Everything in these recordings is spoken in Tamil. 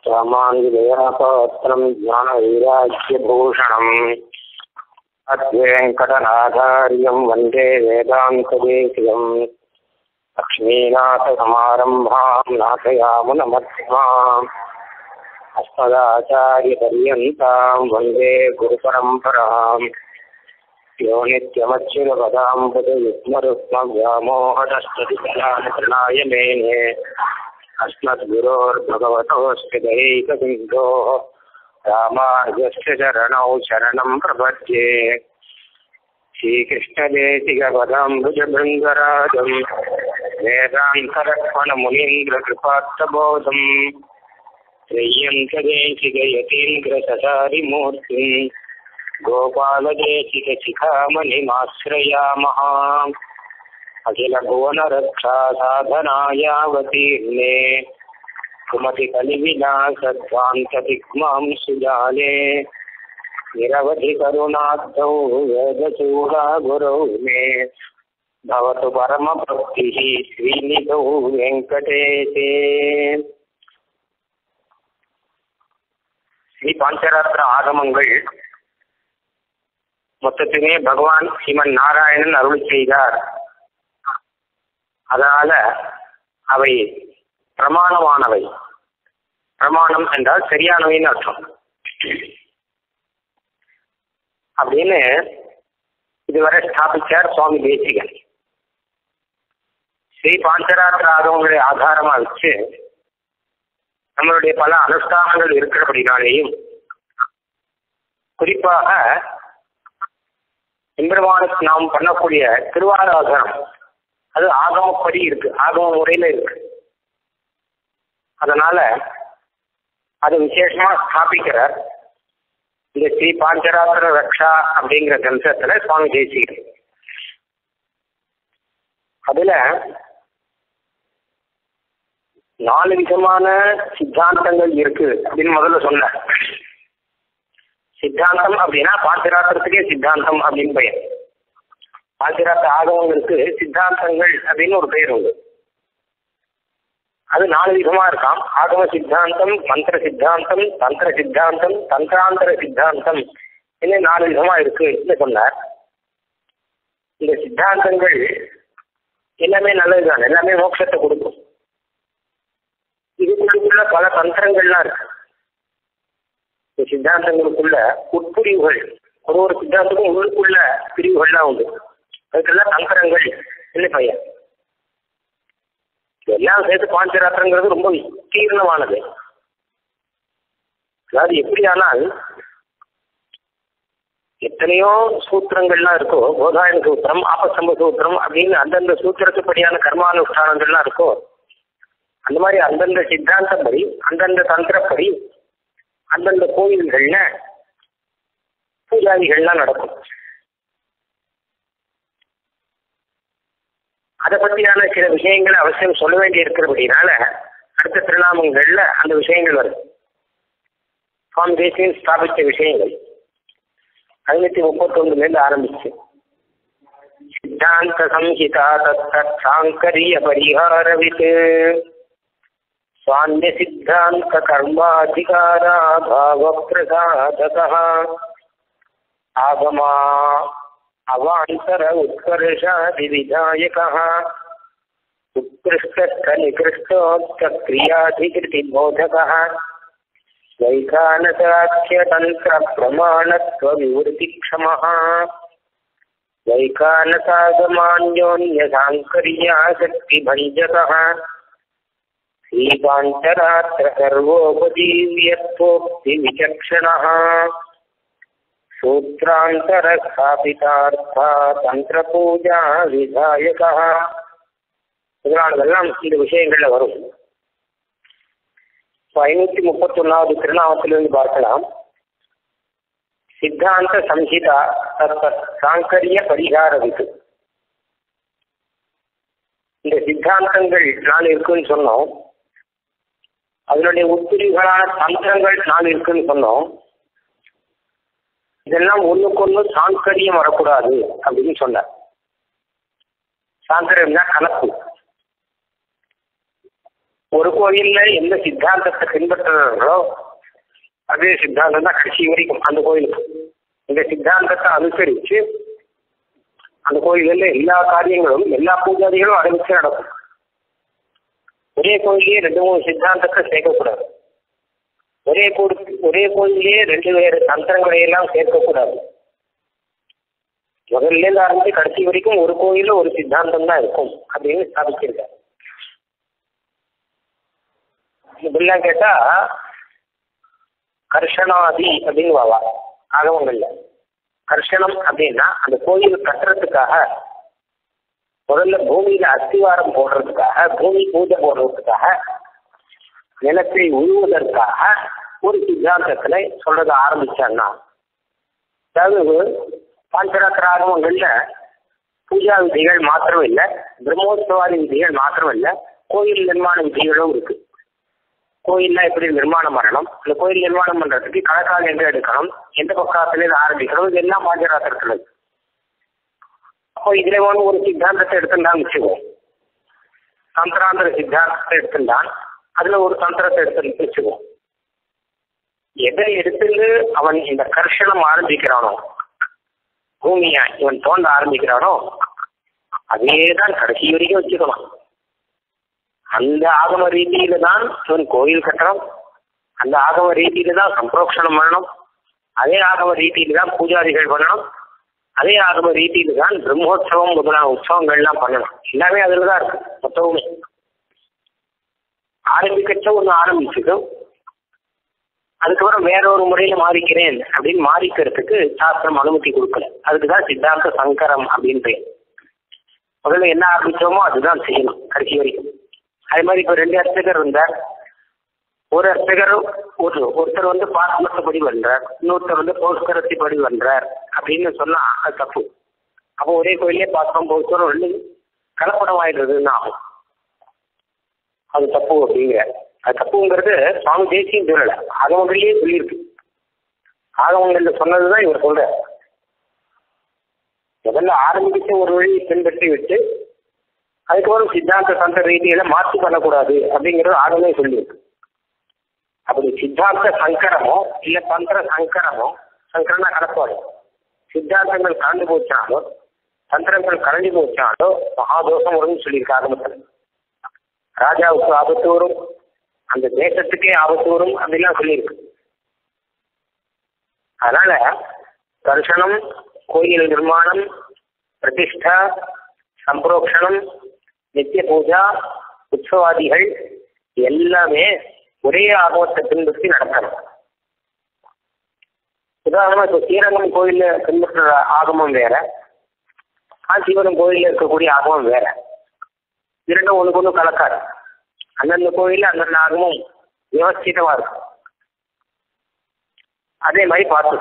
रामाङ्गिदयापात्रम् ज्ञानवैराग्यभूषणम् अद्वेङ्कटनाथार्यम् वन्दे वेदान्तदेशिकम् लक्ष्मीनाथसमारम्भाम् नाथयामुनमध्यमाम् अस्मदाचार्यपर्यन्ताम् वन्दे गुरुपरम्पराम् यो नित्यमच्युतपदाम्बुजयुग्मरुक्मव्यामोहदस्ततिकलानितृणाय मेने अस्मद्गुरोर्भगवतोऽस्य दयैकसिन्धोः रामार्यस्य चरणौ शरणं प्रपद्ये श्रीकृष्णदेशिकपदाम्बुजभृङ्गराजम् वेदान्तरक्मणमुनीन्द्रकृपात्तबोधम् त्रय्यन्तदेशिकयतीन्द्रससारिमूर्तिम् गोपालदेशिकशिखामणिमाश्रयामः अखिलभुवनरक्षा साधनायावतीर्णे कुमतिकलिविलासध्वान्ततिग्मां सुजाले निरवधिकरुणाब्धौ वेदचूडा गुरौ मे भवतु परमभक्तिः श्रीनिधौ வெங்கடேசே ஸ்ரீ பாஞ்சராத்திர ஆகமங்கள் மொத்தத்துமே பகவான் ஸ்ரீமன் நாராயணன் அருள் செய்தார் அதனால அவை பிரமாணமானவை பிரமாணம் என்றால் சரியானவைன்னு அர்த்தம் அப்படின்னு இதுவரை ஸ்தாபிச்சார் சுவாமி தேசிகன் ஸ்ரீ பாஞ்சராத்திர ஆகவங்களை ஆதாரமா வச்சு நம்மளுடைய பல அனுஷ்டானங்கள் இருக்கிறபடினாலேயும் குறிப்பாக எம்பெருமானுக்கு நாம் பண்ணக்கூடிய திருவாராதனம் அது ஆகமப்படி இருக்கு ஆகம முறையில இருக்கு அதனால அது விசேஷமா ஸ்தாபிக்கிறார் இந்த ஸ்ரீ பாஞ்சராத்திர ரக்ஷா அப்படிங்கிற கிரந்தத்துல சுவாமி தேசிகர் அதுல நாலு விதமான சித்தாந்தங்கள் இருக்கு அப்படின்னு முதல்ல சொன்ன சித்தாந்தம் அப்படின்னா பாஞ்சராத்திரத்துக்கே சித்தாந்தம் அப்படின்னு பெயர் பாஞ்சராத்திர ஆகவங்களுக்கு சித்தாந்தங்கள் அப்படின்னு ஒரு பெயர் உண்டு அது நாலு விதமா இருக்காம் ஆகம சித்தாந்தம் மந்திர சித்தாந்தம் தந்திர சித்தாந்தம் தந்திராந்தர சித்தாந்தம் என்ன நாலு விதமா இருக்குன்னு சொன்னார் இந்த சித்தாந்தங்கள் எல்லாமே நல்லதுதான் எல்லாமே மோட்சத்தை கொடுக்கும் இதுக்குள்ள பல தந்திரங்கள்லாம் இருக்கு இந்த சித்தாந்தங்களுக்குள்ள உட்பிரிவுகள் ஒரு ஒரு சித்தாந்தமும் உள்ளுக்குள்ள பிரிவுகள்லாம் உண்டு அதுக்கெல்லாம் தந்திரங்கள் இல்லை பையன் எல்லாம் சேர்த்து பாஞ்சராத்திரங்கிறது ரொம்ப விஸ்தீர்ணமானது அதாவது எப்படியானால் எத்தனையோ சூத்திரங்கள்லாம் இருக்கோ போதாயன சூத்திரம் ஆபசம்ப சூத்திரம் அப்படின்னு அந்தந்த சூத்திரத்துப்படியான கர்மானுஷ்டானங்கள்லாம் இருக்கோ அந்த மாதிரி அந்தந்த சித்தாந்தப்படி அந்தந்த தந்திரப்படி அந்தந்த கோயில்கள்ல பூஜாதிகள்லாம் நடக்கும் அதை பற்றியான சில விஷயங்களை அவசியம் சொல்ல வேண்டி இருக்கிறபடினால அடுத்த திருநாமங்கள்ல அந்த விஷயங்கள் வரும் சுவாமி தேசியன் ஸ்தாபித்த விஷயங்கள் ஐநூத்தி முப்பத்தொன்னுல இருந்து ஆரம்பிச்சு சித்தாந்த சம்ஹிதா தத் சாங்கரிய பரிகாரவித் स्वान्य सिद्धांत कर्माधिकारा भाव प्रसादक आगमा अवांतर उत्कर्षादि विधायक उत्कृष्ट निकृष्टोक्त क्रियाधिकृति बोधक वैखानसाख्य तंत्र प्रमाणत्व विवृति क्षम वैखानसागमान्योन्य सांकर्या शक्ति भंजक श्रीकान्तरात्र सर्वोपजीव्यत्वोक्तिविचक्षणः சூத்ராந்தரஸ்தாபிதார்த்தா தந்திரபூஜா விதாயகா இதெல்லாம் இந்த விஷயங்கள்ல வரும் ஐநூத்தி முப்பத்தி ஒன்னாவது திருநாமத்திலிருந்து பார்க்கலாம் சித்தாந்த சம்ஹிதா தத் சாங்கரிய பரிகார விது இந்த சித்தாந்தங்கள் நாலு இருக்குன்னு சொன்னோம் அதனுடைய உட்பிரிவுகளான தந்திரங்கள் நாலு இருக்குன்னு சொன்னோம் இதெல்லாம் ஒண்ணுக்கொண்ணு சாங்கரியம் வரக்கூடாது அப்படின்னு சொன்னார் சாங்கரியம்னா கணக்கு ஒரு கோயில்ல எந்த சித்தாந்தத்தை பின்பற்றுறாங்களோ அதே சித்தாந்தம் தான் கடைசி வரைக்கும் அந்த கோயிலுக்கு இந்த சித்தாந்தத்தை அனுசரிச்சு அந்த கோயில்ல எல்லா காரியங்களும் எல்லா பூஜாதிகளும் ஆரம்பிச்சு நடக்கும் ஒரே கோயிலே ரெண்டு மூணு சித்தாந்தத்தை சேர்க்கக்கூடாது ஒரே கோடி ஒரே கோயிலே ரெண்டு வேறு தந்திரங்களை எல்லாம் சேர்க்கக்கூடாது முதல்ல இருந்து ஆரம்பிச்சு கடைசி வரைக்கும் ஒரு கோயில ஒரு சித்தாந்தம் தான் இருக்கும் அப்படின்னு ஸ்தாபிச்சிருக்காரு இப்படிலாம் கேட்டா கர்ஷனாதி அப்படின்னு வாவா ஆகவங்கள்ல கர்ஷனம் அப்படின்னா அந்த கோயில் கட்டுறதுக்காக முதல்ல பூமியில அஸ்திவாரம் போடுறதுக்காக பூமி பூஜை போடுறதுக்காக நிலத்தை உழுவதற்காக ஒரு சித்தாந்தத்துல சொல்றத ஆரம்பிச்சான்னா அதாவது பாஞ்சராத்திர ஆகமங்கள்ல பூஜா விதிகள் மாத்திரம் இல்லை பிரம்மோத்சவாதி விதிகள் மாத்திரம் இல்லை கோயில் நிர்மாண விதிகளும் இருக்கு கோயில்லாம் எப்படி நிர்மாணம் பண்ணணும் இந்த கோயில் நிர்மாணம் பண்றதுக்கு கணக்கால் எங்க எடுக்கணும் எந்த பக்கத்துல இருந்து ஆரம்பிக்கணும் இது எல்லாம் பாஞ்சராத்திரத்துல இருக்கு அப்போ இதுல ஒன்று ஒரு சித்தாந்தத்தை எடுத்துட்டான்னு வச்சுக்குவோம் தந்திராந்திர சித்தாந்தத்தை எடுத்துட்டான் அதுல ஒரு தந்திரத்தை எடுத்து வச்சுக்குவோம் எதை எடுத்துட்டு அவன் இந்த கர்ஷனம் ஆரம்பிக்கிறானோ பூமியா இவன் தோண்ட ஆரம்பிக்கிறானோ அதே தான் கடைசி வரைக்கும் வச்சுக்கணும் அந்த ஆகம ரீதியில தான் இவன் கோயில் கட்டணும் அந்த ஆகம ரீதியில தான் சம்பரோக்ஷணம் பண்ணணும் அதே ஆகம ரீதியில தான் பூஜாதிகள் பண்ணணும் அதே ஆகம ரீதியில தான் பிரம்மோற்சவம் முதலான உற்சவங்கள்லாம் பண்ணணும் எல்லாமே அதுல தான் இருக்கு மொத்தமுமே ஆரம்பிக்கச்ச ஒன்று ஆரம்பிச்சதும் அதுக்கப்புறம் வேற ஒரு முறையில மாறிக்கிறேன் அப்படின்னு மாறிக்கிறதுக்கு சாஸ்திரம் அனுமதி கொடுக்கல அதுக்கு தான் சித்தாந்த சங்கரம் அப்படின்னு பெயர் முதல்ல என்ன ஆரம்பிச்சோமோ அதுதான் செய்யணும் கடைசி வரைக்கும் அதே மாதிரி இப்போ ரெண்டு அர்ச்சகர் இருந்தார் ஒரு அர்ச்சகர் ஒரு ஒருத்தர் வந்து பாஸ்மத்தப்படி பண்றார் இன்னொருத்தர் வந்து போஸ்கரத்தி படி பண்றார் அப்படின்னு சொன்னா அது தப்பு அப்போ ஒரே கோயிலே பாஸ்கம் போஸ்கரம் ரெண்டு கலப்படம் ஆயிடுறதுன்னு ஆகும் அது தப்பு அப்படிங்கிற அது தப்புங்கிறது சுவாமி தேசியம் சொல்லல ஆகவங்களிலேயே சொல்லியிருக்கு ஆகவங்கள்ல சொன்னதுதான் இவர் சொல்றார் முதல்ல ஆரம்பிச்ச ஒரு வழி பின்பற்றி விட்டு அதுக்கப்புறம் சித்தாந்த சந்த ரீதியில மாற்றி பண்ணக்கூடாது அப்படிங்கிறது ஆகவே சொல்லியிருக்கு அப்படி சித்தாந்த சங்கரமோ இல்ல தந்திர சங்கரமோ சங்கரனா கலப்பாடு சித்தாந்தங்கள் கலந்து போச்சாலோ தந்திரங்கள் கலந்து போச்சாலோ மகாதோஷம் வரும்னு சொல்லியிருக்கு ஆகமத்தில் ராஜாவுக்கு ஆபத்து வரும் அந்த தேசத்துக்கே ஆபத்து வரும் அப்படிலாம் சொல்லியிருக்கு அதனால தர்சனம் கோயில் நிர்மாணம் பிரதிஷ்டா சம்பரோக்ஷணம் நித்திய பூஜா உற்சவாதிகள் எல்லாமே ஒரே ஆகமத்தை பின்பற்றி நடத்தணும் உதாரணமா இப்போ ஸ்ரீரங்கம் கோயில்ல பின்பற்றுற ஆகமம் வேற காஞ்சிபுரம் கோயில்ல இருக்கக்கூடிய ஆகமம் வேற இரண்டும் ஒண்ணுக்கு ஒன்று கலக்காது அந்தந்த கோயில்ல அந்தந்த ஆகமும் வியவஸ்திதமா இருக்கும் அதே மாதிரி பார்த்து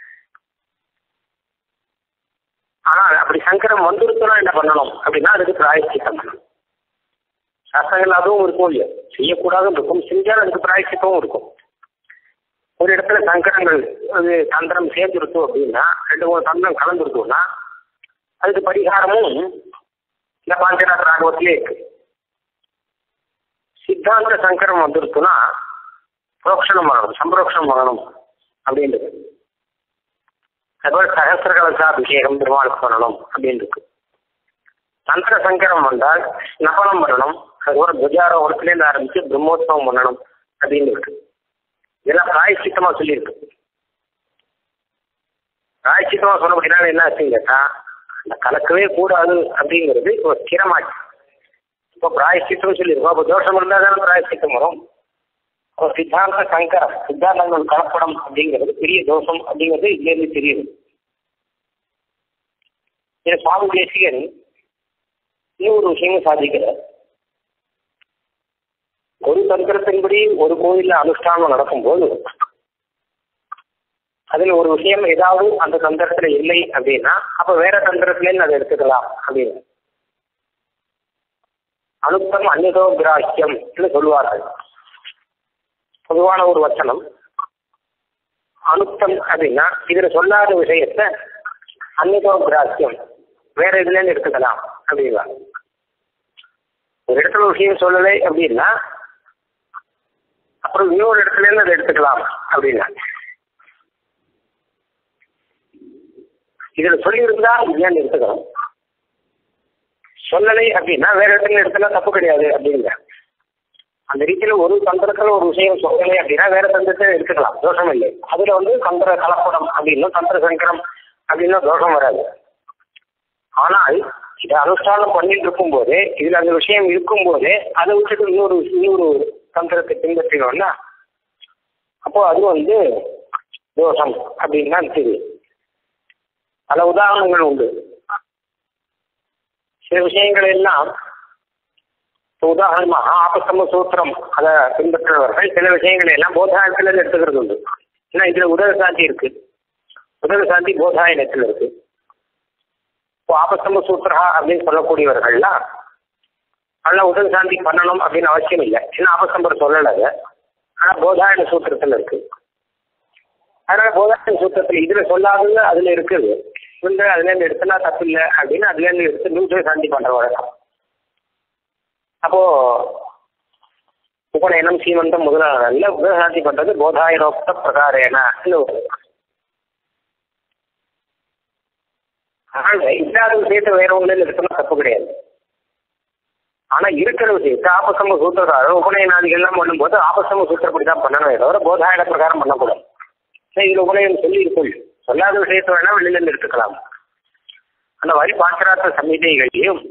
ஆனா அப்படி சங்கரம் வந்துருச்சுன்னா என்ன பண்ணணும் அப்படின்னா அதுக்கு பிராயச்சித்தம் பண்ணணும் சாஸ்திரங்கள் அதுவும் இருக்கும் இல்லையா செய்யக்கூடாதுன்னு இருக்கும் செஞ்சால் அதுக்கு பிராயச்சித்தமும் இருக்கும் ஒரு இடத்துல சங்கரங்கள் அது தந்திரம் சேர்ந்துருக்கும் அப்படின்னா ரெண்டு மூணு தந்திரம் கலந்துருக்கும்னா அதுக்கு பரிகாரமும் இந்த பாஞ்சநாத் ராகவத்திலே இருக்கு சித்தாந்த சங்கரம் வந்துருச்சுன்னா புரோக்ஷணம் பண்ணணும் சம்பரோக்ஷணம் பண்ணணும் அப்படின்றது அதுபோல் சகசிர கலசாபிஷேகம் பெருமாளுக்கு பண்ணணும் அப்படின்னு இருக்கு தந்திர சங்கரம் வந்தால் நபனம் பண்ணணும் அதுக்கப்புறம் துஜாரோகத்திலேருந்து ஆரம்பிச்சு பிரம்மோத்சவம் பண்ணணும் அப்படின்னு இருக்கு இதெல்லாம் பிராயச்சித்தமா சொல்லியிருக்கு பிராயச்சித்தமா சொன்னபடினால என்ன ஆச்சுன்னு கேட்டா அந்த கலக்கவே கூடாது அப்படிங்கிறது இப்போ ஸ்திரமாச்சு இப்போ பிராயச்சித்தம் சொல்லியிருக்கோம் அப்போ தோஷம் இருந்தால் தானே பிராயச்சித்தம் வரும் அப்போ சித்தாந்த சங்கரம் சித்தாந்தங்கள் கலப்படம் அப்படிங்கிறது பெரிய தோஷம் அப்படிங்கிறது இதுலேருந்து தெரியுது இது சுவாமி தேசிகன் இன்னொரு விஷயமும் சாதிக்கிறார் ஒரு தந்திரத்தின்படி ஒரு கோயில்ல அனுஷ்டானம் நடக்கும்போது அதுல ஒரு விஷயம் ஏதாவது அந்த தந்திரத்துல இல்லை அப்படின்னா அப்ப வேற தந்திரத்துல அதை எடுத்துக்கலாம் அப்படின்னு அனுத்தம் அந்நதோ கிராஹ்யம் சொல்லுவார்கள் பொதுவான ஒரு வச்சனம் அனுத்தம் அப்படின்னா இதுல சொல்லாத விஷயத்த அந்நதோ கிராஹ்யம் வேற இதுல எடுத்துக்கலாம் அப்படின்னா ஒரு இடத்துல விஷயம் சொல்லலை அப்படின்னா அப்புறம் இன்னொரு இடத்துல இருந்து அதை எடுத்துக்கலாம் அப்படின்னா இதுல சொல்லியிருந்தா இல்லையான்னு எடுத்துக்கணும் சொல்லலை அப்படின்னா வேற இடத்துல எடுத்தா தப்பு கிடையாது அப்படிங்கிற அந்த ரீதியில ஒரு தந்திரத்துல ஒரு விஷயம் சொல்லலை அப்படின்னா வேற தந்திரத்தை எடுத்துக்கலாம் தோஷம் இல்லை அதுல வந்து தந்திர கலப்படம் அப்படின்னும் தந்திர சங்கரம் அப்படின்னும் தோஷம் வராது ஆனால் இதை அனுஷ்டானம் பண்ணிட்டு இருக்கும் போது இதுல அந்த விஷயம் இருக்கும் போதே அதை விட்டுட்டு இன்னொரு இன்னொரு தந்திரத்தை பின்பற்றினோம்னா அப்போ அது வந்து தோஷம் அப்படின்னு தான் தெரியும் பல உதாரணங்கள் உண்டு சில விஷயங்கள் எல்லாம் உதாரணமாக ஆபசம சூத்திரம் அதை பின்பற்றுறவர்கள் சில விஷயங்களை எல்லாம் போதாயத்துல எடுத்துக்கிறது உண்டு ஏன்னா இதுல உதக சாந்தி இருக்கு உதக சாந்தி போதாயனத்தில் இருக்கு இப்போ ஆபசம சூத்திரா அப்படின்னு சொல்லக்கூடியவர்கள்லாம் அதெல்லாம் உதக சாந்தி பண்ணணும் அப்படின்னு அவசியம் இல்லை ஏன்னா ஆபசம்பர் சொல்லலை அதை ஆனா போதாயன சூத்திரத்துல இருக்கு அதனால போதாயன சூத்திரத்துல இதுல சொல்லாதது அதுல இருக்குது இவங்க அதுல இருந்து எடுத்தனா தப்பு இல்லை அப்படின்னு அதுல இருந்து எடுத்து நூற்றை சாந்தி பண்ற வழக்கம் அப்போ உபநயனம் சீமந்தம் முதலானதுல உபசாந்தி பண்றது போதாயனோக்த பிரகாரேன அதனால இல்லாத விஷயத்தை வேற ஒண்ணுல எடுத்தனா தப்பு கிடையாது ஆனா இருக்கிற விஷயத்தை ஆபசம சூத்திரக்காரர் உபநயனாதிகள் எல்லாம் பண்ணும்போது ஆபசம சூத்திரப்படி தான் பண்ணணும் தவிர போதாயன பிரகாரம் பண்ணக்கூடாது சரி இதுல உபநயம் சொல்லி இருக்கும் சொல்லாத விஷயத்தை வேணா வெளியில இருந்து எடுத்துக்கலாம் அந்த மாதிரி பாச்சராத்த சம்ஹிதைகளையும்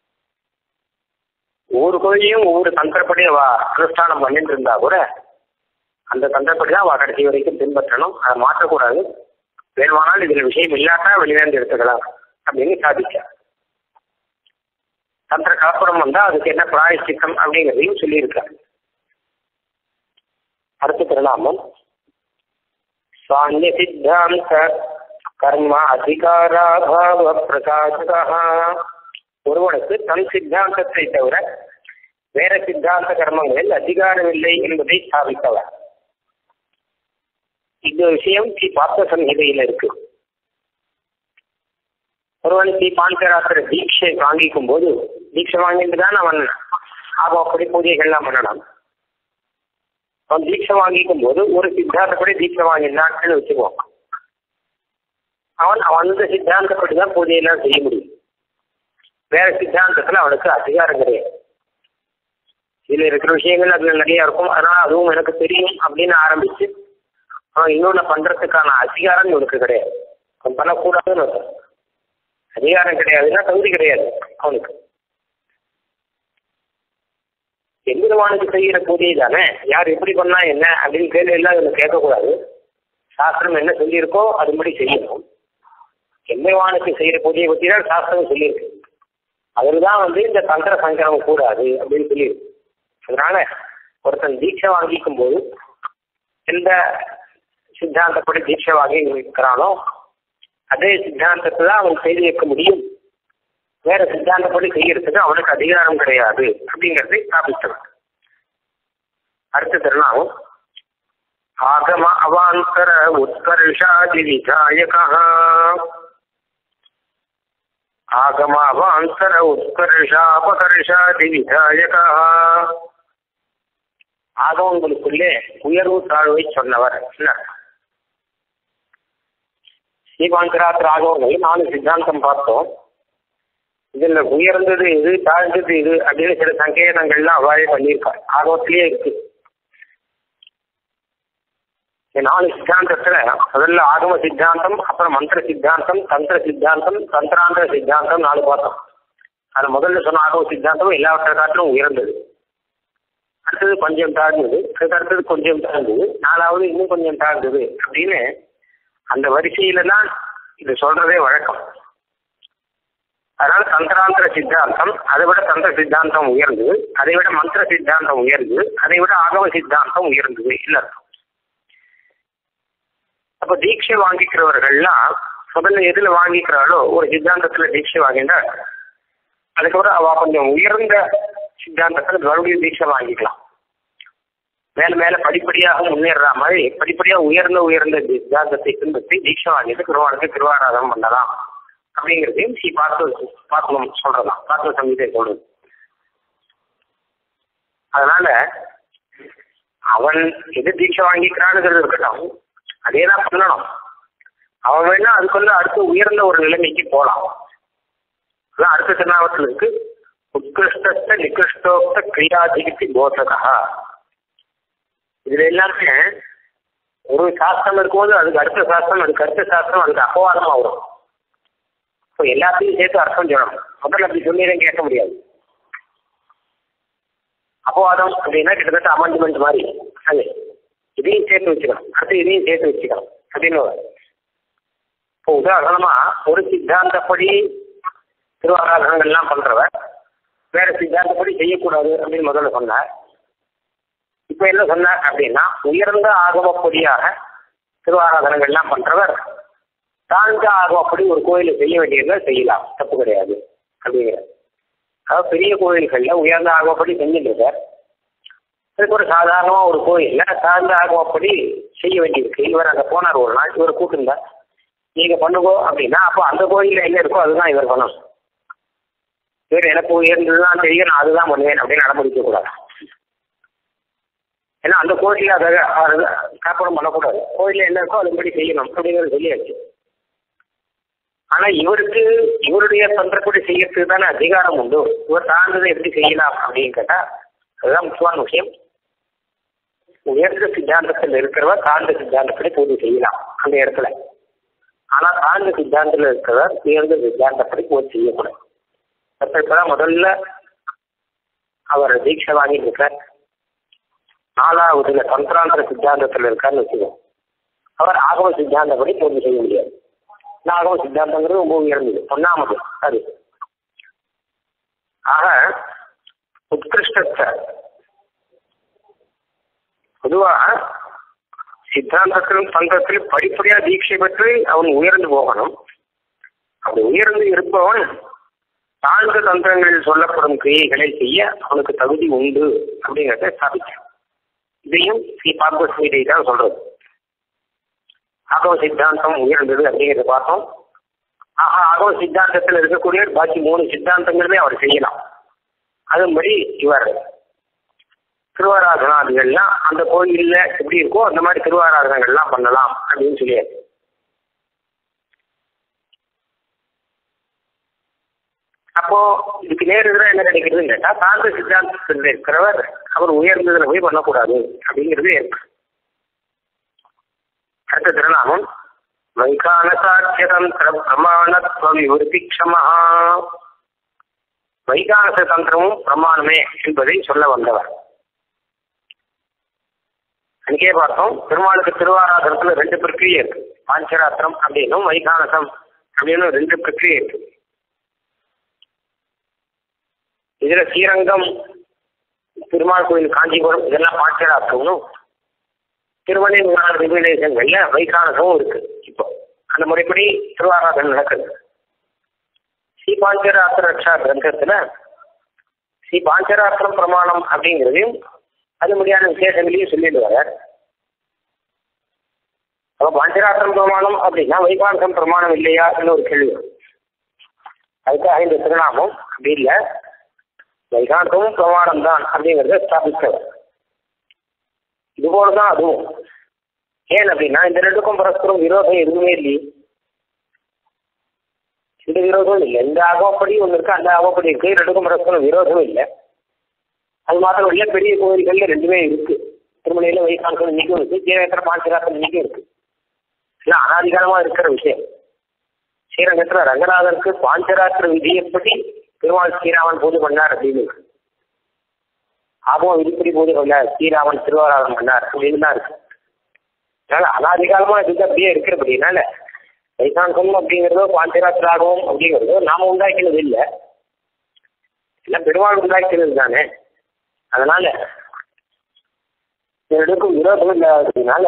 ஒவ்வொரு கோயிலையும் ஒவ்வொரு தந்திரப்படி அவ அனுஷ்டானம் பண்ணிட்டு இருந்தா கூட அந்த தந்திரப்படி தான் அவ கடைசி வரைக்கும் பின்பற்றணும் அதை மாற்றக்கூடாது வேணுமானால் இதுல விஷயம் இல்லாட்டா வெளியிலேருந்து எடுத்துக்கலாம் அப்படின்னு சாதிச்சார் தந்திர கலப்புறம் வந்தா அதுக்கு என்ன பிராயச்சித்தம் அப்படிங்கிறதையும் சொல்லியிருக்காரு அடுத்த திருநாமம் சாந்திய சித்தாந்த கர்ம அதிகாராபாவ பிரகாசகா ஒருவனுக்கு தன் சித்தாந்தத்தை தவிர வேற சித்தாந்த கர்மங்களில் அதிகாரம் இல்லை என்பதை ஸ்தாபித்தவர் இந்த விஷயம் ஸ்ரீ பார்த்த சம்ஹிதையில் இருக்கு ஒருவன் ஸ்ரீ பாஞ்சராத்திர தீட்சை வாங்கிக்கும் போது தீட்சை வாங்கிட்டு தான் அவன் ஆகப்படி பூஜைகள்லாம் பண்ணலாம் அவன் தீட்சை வாங்கிக்கும் போது ஒரு சித்தாந்தப்படி தீட்சை வாங்கினான்னு வச்சுக்குவான் அவன் அந்த சித்தாந்தப்படி தான் பூஜையெல்லாம் செய்ய முடியும் வேற சித்தாந்தத்துல அவனுக்கு அதிகாரம் கிடையாது இதுல இருக்கிற விஷயங்கள் அதுல நிறைய இருக்கும் அதனால அதுவும் எனக்கு தெரியும் அப்படின்னு ஆரம்பிச்சு அவன் இன்னொன்னு பண்றதுக்கான அதிகாரம் இவனுக்கு கிடையாது அவன் பண்ணக்கூடாதுன்னு அர்த்தம் அதிகாரம் கிடையாதுன்னா தகுதி கிடையாது அவனுக்கு எம்பெருமானுக்கு செய்கிற பூஜை தானே யார் எப்படி பண்ணா என்ன அப்படின்னு கேள்வி எல்லாம் இவனை கேட்கக்கூடாது சாஸ்திரம் என்ன சொல்லியிருக்கோ அதுபடி செய்யணும் எம்பெருமானுக்கு செய்கிற பூஜையை பற்றி தான் சாஸ்திரம் சொல்லியிருக்கு அதில் தான் வந்து இந்த தந்திர சங்கரம் கூடாது அப்படின்னு சொல்லியிருக்கு அதனால ஒருத்தன் தீட்சை வாங்கிக்கும் போது எந்த சித்தாந்தப்படி தீட்சை வாங்கி இருக்கிறானோ அதே சித்தாந்தத்தை தான் அவன் செய்து வைக்க முடியும் வேற சித்தாந்தப்படி செய்யறதுக்கு அவனுக்கு அதிகாரம் கிடையாது அப்படிங்கறதை ஸ்தாபித்தவன் அடுத்த திருநாமம் ஆகம அவாந்தர உத்கர்ஷாதி விதாயகா ஆகம அவாந்தர உத்கர்ஷாபகர்ஷாதி விதாயகா ஆகவங்களுக்குள்ளே உயர்வு தாழ்வை சொன்னவர் ஸ்ரீபாந்தராத்திர ஆகவங்கள் நாலு சித்தாந்தம் பார்த்தோம் இதுல உயர்ந்தது இது தாழ்ந்தது இது அப்படின்னு சில சங்கேதங்கள்லாம் அவ்வாறே பண்ணியிருக்கார் ஆகவத்திலேயே இருக்கு நாலு சித்தாந்தத்துல முதல்ல ஆகம சித்தாந்தம் அப்புறம் மந்திர சித்தாந்தம் தந்திர சித்தாந்தம் தந்திராந்திர சித்தாந்தம் நாலு பார்த்தோம் அது முதல்ல சொன்ன ஆகம சித்தாந்தம் எல்லாவற்றை காட்டிலும் உயர்ந்தது அடுத்தது கொஞ்சம் தாழ்ந்தது அதுக்கு அடுத்தது கொஞ்சம் தாழ்ந்தது நாலாவது இன்னும் கொஞ்சம் தாழ்ந்தது அப்படின்னு அந்த வரிசையில தான் இது சொல்றதே வழக்கம் அதனால தந்திராந்திர சித்தாந்தம் அதை விட தந்திர சித்தாந்தம் உயர்ந்தது அதை விட மந்திர சித்தாந்தம் உயர்ந்தது அதை விட ஆகம சித்தாந்தம் உயர்ந்தது இல்லை அப்ப தீட்சை வாங்கிக்கிறவர்கள்லாம் முதல்ல எதுல வாங்கிக்கிறாளோ ஒரு சித்தாந்தத்துல தீட்சை வாங்கினா அதுக்கப்புறம் அவ கொஞ்சம் உயர்ந்த சித்தாந்தத்துல மறுபடியும் தீட்சை வாங்கிக்கலாம் மேல மேல படிப்படியாக முன்னேற மாதிரி படிப்படியா உயர்ந்த உயர்ந்த சித்தாந்தத்தை பின்பற்றி தீட்சை வாங்கிட்டு திருவாரூருக்கு திருவாராதனம் பண்ணலாம் அப்படிங்கிறதையும் ஸ்ரீ பார்த்து பார்க்கணும் சொல்றலாம் பார்த்து சங்கீதை சொல்றது அதனால அவன் எது தீட்சை வாங்கிக்கிறானுங்கிறது இருக்கட்டும் அதே தான் பண்ணணும் அவன் வேணா அதுக்குள்ள அடுத்து உயர்ந்த ஒரு நிலைமைக்கு போகலாம் அதான் அடுத்த திருநாமத்தில் இருக்கு உத்கிருஷ்ட நிகிருஷ்டோக்த கிரியாதிகத்தி போதகா இதுல எல்லாமே ஒரு சாஸ்திரம் இருக்கும்போது அதுக்கு அடுத்த சாஸ்திரம் அதுக்கு அடுத்த சாஸ்திரம் அதுக்கு அபவாதமா வரும் இப்போ எல்லாத்தையும் சேர்த்து அர்த்தம் சொல்லணும் முதல்ல அப்படி சொல்லிதான் கேட்க முடியாது அபவாதம் அப்படின்னா கிட்டத்தட்ட அமெண்ட்மெண்ட் மாதிரி அது இதையும் சேர்த்து வச்சுக்கணும் அடுத்து இதையும் சேர்த்து வச்சுக்கணும் அப்படின்னு வரும். இப்போ உதாரணமா ஒரு சித்தாந்தப்படி திருவாராதனங்கள்லாம் பண்றவர் வேற சித்தாந்தப்படி செய்யக்கூடாது அப்படின்னு முதல்ல சொன்னார் இப்ப என்ன சொன்னார் அப்படின்னா உயர்ந்த ஆகமப்படியாக திருவாராதனங்கள்லாம் பண்றவர் தாழ்ந்த ஆகமப்படி ஒரு கோயிலை செய்ய வேண்டியதை செய்யலாம் தப்பு கிடையாது அப்படிங்கிறார் அதாவது பெரிய கோயில்கள்ல உயர்ந்த ஆகமப்படி செஞ்சுட்டு இருக்கார் அதுக்கு ஒரு சாதாரணமா ஒரு கோயில்ல தாழ்ந்த ஆகமப்படி செய்ய வேண்டியிருக்கு இவர் அங்க போனார் ஒரு நாள் இவர் கூட்டிருந்தார் நீங்க பண்ணுங்கோ அப்படின்னா அப்போ அந்த கோயில்ல என்ன இருக்கோ அதுதான் இவர் பண்ணணும் இவர் எனக்கு உயர்ந்ததுதான் தெரியும் நான் அதுதான் பண்ணுவேன் அப்படின்னு நடமுடிக்க கூடாது ஏன்னா அந்த கோயிலில் அதை அதை காப்படம் பண்ணக்கூடாது கோயிலில் என்ன இருக்கோ அதுபடி செய்யணும் அப்படிங்கிறது சொல்லியாச்சு ஆனா இவருக்கு இவருடைய தந்திரப்படி செய்யறதுக்கு தானே அதிகாரம் உண்டு இவர் தாழ்ந்ததை எப்படி செய்யலாம் அப்படின்னு கேட்டா அதுதான் முக்கியமான விஷயம் உயர்ந்த சித்தாந்தத்தில் இருக்கிறவர் தாழ்ந்த சித்தாந்தப்படி பூஜை செய்யலாம் அந்த இடத்துல ஆனா தாழ்ந்த சித்தாந்தத்தில் இருக்கிறவர் உயர்ந்த சித்தாந்தப்படி பூஜை செய்யக்கூடாது அப்ப இப்பதான் முதல்ல அவர் தீட்சை வாங்கிட்டு இருக்கார் நாலாவதுல தந்திராந்திர சித்தாந்தத்தில் இருக்காருன்னு வச்சுக்கோங்க அவர் ஆகம சித்தாந்தப்படி பூஜை செய்ய முடியாது ஆகம சித்தாந்தங்கிறது ரொம்ப உயர்ந்தது ஒன்னாமது அது ஆக உத்கிருஷ்டத்தை பொதுவா சித்தாந்தத்திலும் தந்திரத்திலும் படிப்படியா தீட்சை பெற்று அவன் உயர்ந்து போகணும் அப்படி உயர்ந்து இருப்பவன் தாழ்ந்த தந்திரங்களில் சொல்லப்படும் கிரியைகளை செய்ய அவனுக்கு தகுதி உண்டு அப்படிங்கிறத ஸ்தாபிச்சான் இதையும் ஸ்ரீ பாத்மஸ்மீதை தான் சொல்றது ஆகவ சித்தாந்தம் உயர்ந்தது அப்படிங்கிறத பார்த்தோம் ஆஹா ஆகவ சித்தாந்தத்தில் இருக்கக்கூடிய பாக்கி மூணு சித்தாந்தங்களுமே அவர் செய்யலாம் அதன்படி இவர் திருவாராதனாதிகள்லாம் அந்த கோயில்ல எப்படி இருக்கோ அந்த மாதிரி திருவாராதனங்கள்லாம் பண்ணலாம் அப்படின்னு சொல்லியாரு அப்போ இதுக்கு நேர் எதிராக என்ன கிடைக்கிறதுன்னு கேட்டா தாழ்ந்த சித்தாந்தத்தில் இருக்கிறவர் அவர் உயர்ந்ததுல போய் பண்ணக்கூடாது அப்படிங்கிறது இருக்கு அடுத்த திருநாமம் வைகானசாட்சியதந்திர பிரமாணத்துவ விவருத்திக்ஷமா வைகானச தந்திரமும் பிரமாணமே என்பதை சொல்ல வந்தவர் அங்கே பார்த்தோம் பெருமாளுக்கு திருவாராதனத்துல ரெண்டு பிரக்கிரியை இருக்கு பாஞ்சராத்திரம் அப்படின்னும் வைகானசம் அப்படின்னு ரெண்டு பிரக்கிரியை இருக்கு இதுல ஸ்ரீரங்கம் திருமால் கோயில் காஞ்சிபுரம் இதெல்லாம் பாஞ்சராத்திரம்னும் திருமணி ரிமினேஷன்கள்ல வைகானசமும் இருக்கு இப்போ அந்த முறைப்படி திருவாராதனை நடக்குது ஸ்ரீ பாஞ்சராத்திரக்ஷா கிரந்தத்துல ஸ்ரீ பாஞ்சராத்திரம் பிரமாணம் அப்படிங்கிறதையும் அது முடியாத விசேஷங்களையும் சொல்லிட்டு வர அப்ப பாஞ்சராத்திரம் பிரமாணம் அப்படின்னா வைகானசம் பிரமாணம் இல்லையா ஒரு கேள்வி வரும். அதுக்காக இந்த திருநாமம் அப்படி இல்லை வைகானசமும் பிரமாணம் தான் அப்படிங்கிறத ஸ்தாபித்தவர் இதுபோலதான் அதுவும் ஏன் அப்படின்னா இந்த ரெண்டுக்கும் பரஸ்பரம் விரோதம் எதுவுமே இல்லையே இந்த விரோதம் இல்லை இந்த ஆகப்படி ஒன்று இருக்கு அந்த ஆகப்படி இருக்கு ரெண்டுக்கும் பரஸ்பரம் விரோதம் இல்லை அது மாத்திரம் இல்லை பெரிய கோயில்கள்ல ரெண்டுமே இருக்கு திருமலையில வைகானசம் இன்னைக்கும் இருக்கு ஜீரகத்திர பாஞ்சராத்திரம் இன்னைக்கும் இருக்கு இல்லை அனாதிகாலமா இருக்கிற விஷயம் ஸ்ரீரங்கத்துல ரங்கநாதருக்கு பாஞ்சராத்திர விதியப்படி திருமால் ஸ்ரீராமன் பூஜை பண்ணார் அப்படின்னு இருக்கு ஆகவும் விதிப்படி பூஜை பண்ணார் ஸ்ரீராமன் திருவாராதனம் பண்ணார் அப்படின்னு தான் இருக்கு அதனால அனாதிகாலமா இது அப்படியே இருக்கிறபடினால வைகாந்தம் அப்படிங்கிறதோ பாஞ்சராத்திராகவும் அப்படிங்கிறதோ நாம உண்டாக்கினது இல்லை எல்லாம் பெருமாள் உண்டாக்கினது தானே அதனால ரெண்டுக்கும் விரோதம் இல்லாததுனால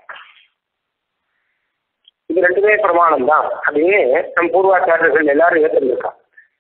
இது ரெண்டுமே பிரமாணம் தான் அப்படின்னு நம் பூர்வாச்சாரியர்கள் எல்லாரும் ஏற்றிருக்காங்க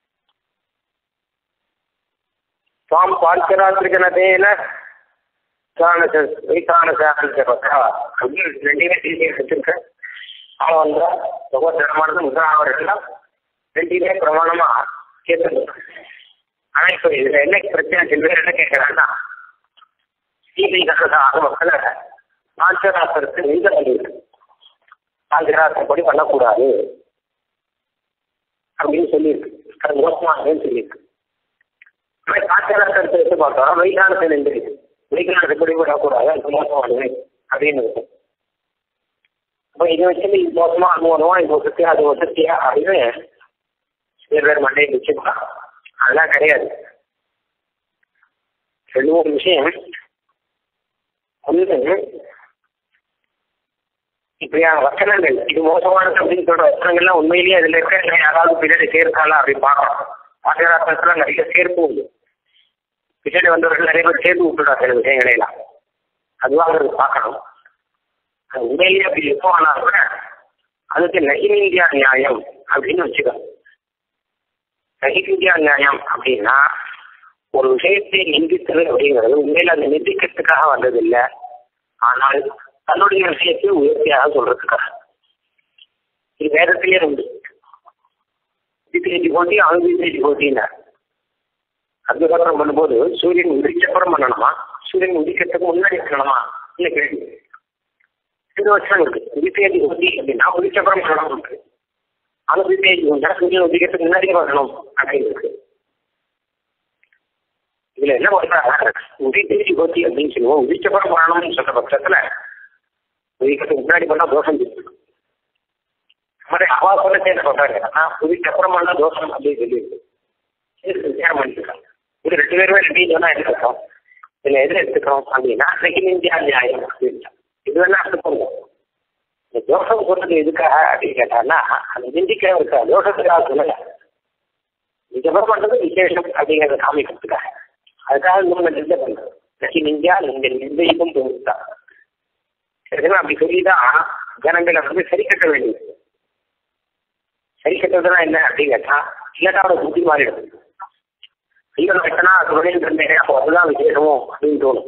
சுவாம் பாஞ்சராத்திரிகனதேன சாணச வைசானசாரா அப்படின்னு ரெண்டையுமே திருப்பி எடுத்திருக்கேன் அவன் வந்தா பகவத்மானது முதலாவரெல்லாம் ரெண்டையுமே பிரமாணமா கேட்டிருக்கான் ஆனா இப்ப இதுல என்ன பிரச்சனை சில பேர் என்ன கேட்கறாங்கன்னா ஸ்ரீவைகானத ஆகமத்துல பாஞ்சராத்திரத்தை நிந்த பண்ணியிருக்கு பாஞ்சராத்திரப்படி பண்ணக்கூடாது அப்படின்னு சொல்லியிருக்கு அது மோசமானதுன்னு சொல்லியிருக்கு பாஞ்சராத்திரத்தை எடுத்து பார்த்தோம் வைகானத்தை நின்றுருக்கு வைகானத்தை படி பண்ணக்கூடாது அது மோசமானது அப்படின்னு இருக்கும் அப்போ இதை வச்சு இது மோசமா அது மோசமா இது வசதியா அது வசதியா அப்படின்னு சில பேர் மண்டையை வச்சுக்கலாம் அதெல்லாம் கிடையாது ரெண்டு மூணு விஷயம் ஒன்று இப்படியான வசனங்கள் இது மோசமானது அப்படின்னு சொல்ற வசனங்கள்லாம் உண்மையிலேயே அதுல இருக்க யாராவது பின்னாடி சேர்த்தாலா அப்படி பார்க்கலாம் பாட்டராசனத்துல நிறைய சேர்ப்பு உண்டு பின்னாடி வந்தவர்கள் நிறைய பேர் சேர்த்து விட்டுடா சில விஷயங்களை எல்லாம் அதுவாக பார்க்கணும் அது உண்மையிலேயே அப்படி எப்போ ஆனா கூட அதுக்கு நகின் இந்தியா நியாயம் அப்படின்னு வச்சுக்கணும் நகின் இந்தியா நியாயம் அப்படின்னா ஒரு விஷயத்தை நிந்தித்தது அப்படிங்கிறது உண்மையில அந்த நிந்திக்கிறதுக்காக வந்ததில்லை ஆனால் தன்னுடைய விஷயத்தை உயர்த்தியாக சொல்றதுக்காக இது வேதத்திலே உண்டு விதித்தேஜி போட்டி அணுவித்தேஜி போட்டின்னார் அதுக்கப்புறம் பண்ணும்போது சூரியன் உதிச்சப்புறம் பண்ணணுமா சூரியன் உதிக்கிறதுக்கு முன்னாடி பண்ணணுமா இல்லை கேள்வி இது வருஷம் இருக்கு உதித்தேஜி போட்டி அப்படின்னா உதிச்சப்புறம் பண்ணணும் இருக்கு அணுவித்தேஜி உண்டா சூரியன் உதிக்கிறதுக்கு முன்னாடியே பண்ணணும் அப்படின்னு இருக்கு இதுல என்ன பண்றாங்க உதித்தேஜி போட்டி அப்படின்னு சொல்லுவோம் உதிச்சப்புறம் பண்ணணும்னு சொல்ற பட்சத்துல உதிக்கிறதுக்கு முன்னாடி பண்ணா தோஷம் இருக்கு மாதிரி அவா சொல்லச்சே என்ன பண்றாங்க ஆனா உதிக்கு அப்புறம் பண்ணா தோஷம் அப்படின்னு சொல்லியிருக்கு விசாரம் பண்ணிருக்காங்க இது ரெண்டு பேருமே ரெண்டு சொன்னா எடுத்துக்கிறோம் இதுல எதில் எடுத்துக்கிறோம் அப்படின்னா அன்னைக்கு இந்தியா நியாயம் அப்படின்னு இது வேணா எடுத்துக்கோங்க இந்த தோஷம் சொல்றது எதுக்காக அப்படின்னு கேட்டான்னா அந்த நிந்திக்க இருக்கா தோஷத்துக்காக சொல்லல நிஜமா பண்றது விசேஷம் அப்படிங்கறத காமிக்கிறதுக்காக அதுக்காக இவங்க நிந்தை பண்றது நகி இந்தியா இந்த நிந்தைக்கும் போகுதா சரிங்களா அப்படி சொல்லிதான் ஜனங்களை வந்து சரி கட்ட வேண்டியது சரி கட்டுறதுனா என்ன அப்படின்னு கேட்டா இல்லாட்டா அவட புத்தி மாறிடும் இல்லை கட்டினா அது வரையும் இருந்தேன் அப்போ அதுதான் விசேஷமோ அப்படின்னு தோணும்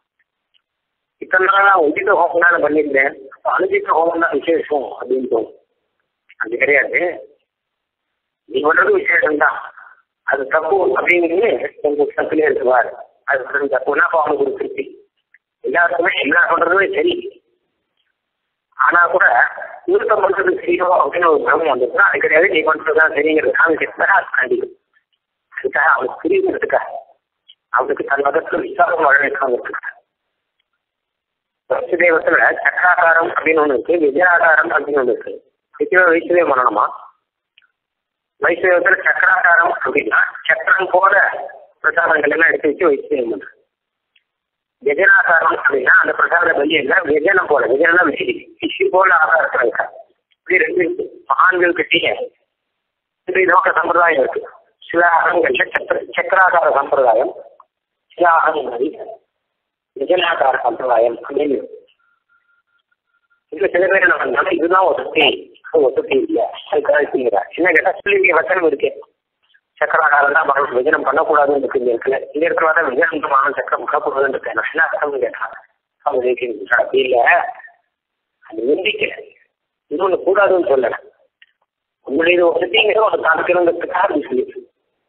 இத்தனை நாள் நான் உதித்த ஹோமம் தான் பண்ணியிருந்தேன் அப்போ அனுஜித்த ஹோமம் தான் விசேஷம் அப்படின்னு தோணும் அது கிடையாது நீ பண்றது விசேஷம் தான் அது தப்பு அப்படின்னு உங்க புத்தகத்திலே இருக்குவார் அது தப்புனா அப்போ அவனுக்கு ஒரு திருப்தி எல்லாருக்குமே எல்லா சொல்றதுமே சரி ஆனா கூட நிறுத்தம் பண்றது சரியோ அப்படின்னு ஒரு பிரமம் வந்துச்சுன்னா அது கிடையாது நீ பண்றதுதான் சரிங்கிறது காமிக்கிறதுக்காக அது கண்டிக்கும் அதுக்காக அவனுக்கு புரியுங்கிறதுக்காக அவனுக்கு தன் மதத்துல விசாரம் வாழ வைக்காங்கிறதுக்காக வசுதேவத்துல சக்கராகாரம் அப்படின்னு ஒண்ணு இருக்கு விஜயாகாரம் அப்படின்னு ஒண்ணு இருக்கு விஜய வைசவே பண்ணணுமா வைசவேவத்துல சக்கராகாரம் அப்படின்னா சக்கரம் போல பிரசாதங்கள் எல்லாம் எடுத்து வச்சு வைசவேவம் பண்றது விஜயனாகாரம் அப்படின்னா அந்த பிரசாத பலியில விஜயனம் போல விஜயனம் விசி விசி போல ஆகாரத்தில் இருக்கா இப்படி ரெண்டு இருக்கு ஆண்கள் கிட்டே ரெண்டு விதமான சம்பிரதாயம் இருக்கு சில ஆகங்கள்ல சக்கர சக்கராகார சம்பிரதாயம் சில ஆகங்கள் விஜயனாகார சம்பிரதாயம் அப்படின்னு இதுல சில பேர் என்ன பண்ணாங்க இதுதான் வசதி அது வசதி இல்லை அதுக்காக செய்யுறா என்ன கேட்டா சொல்லி வசனம் இருக்கு சக்கராகாரம் தான் பண்ணணும் விஜயம் பண்ணக்கூடாதுன்னு இருக்கு இந்த இடத்துல இந்த இடத்துல தான் விஜயந்தமான சக்கரம் பண்ணக்கூடாதுன்னு இருக்கேன் நான் என்ன அர்த்தம்னு கேட்டான் அவங்க கேட்கிறீங்க அப்படி இல்லை அது நிந்திக்கல இன்னொன்று கூடாதுன்னு சொல்லலை உங்களுடைய வசதிங்கிற ஒரு காமிக்கணுங்கிறதுக்காக அப்படி சொல்லிட்டு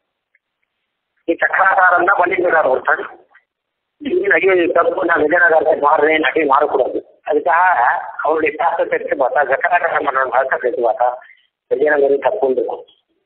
நீ சக்கராகாரம் தான் பண்ணிட்டு இருக்காரு ஒருத்தன் ஐயோ தப்பு நான் விஜயநகரத்தை மாறுறேன் அப்படின்னு மாறக்கூடாது அதுக்காக அவருடைய சாஸ்திரத்தை எடுத்து பார்த்தா சக்கராகாரம் பண்ணணும் சாஸ்திரத்தை எடுத்து பார்த்தா விஜயநகரம் தப்புன்னு இருக்கும்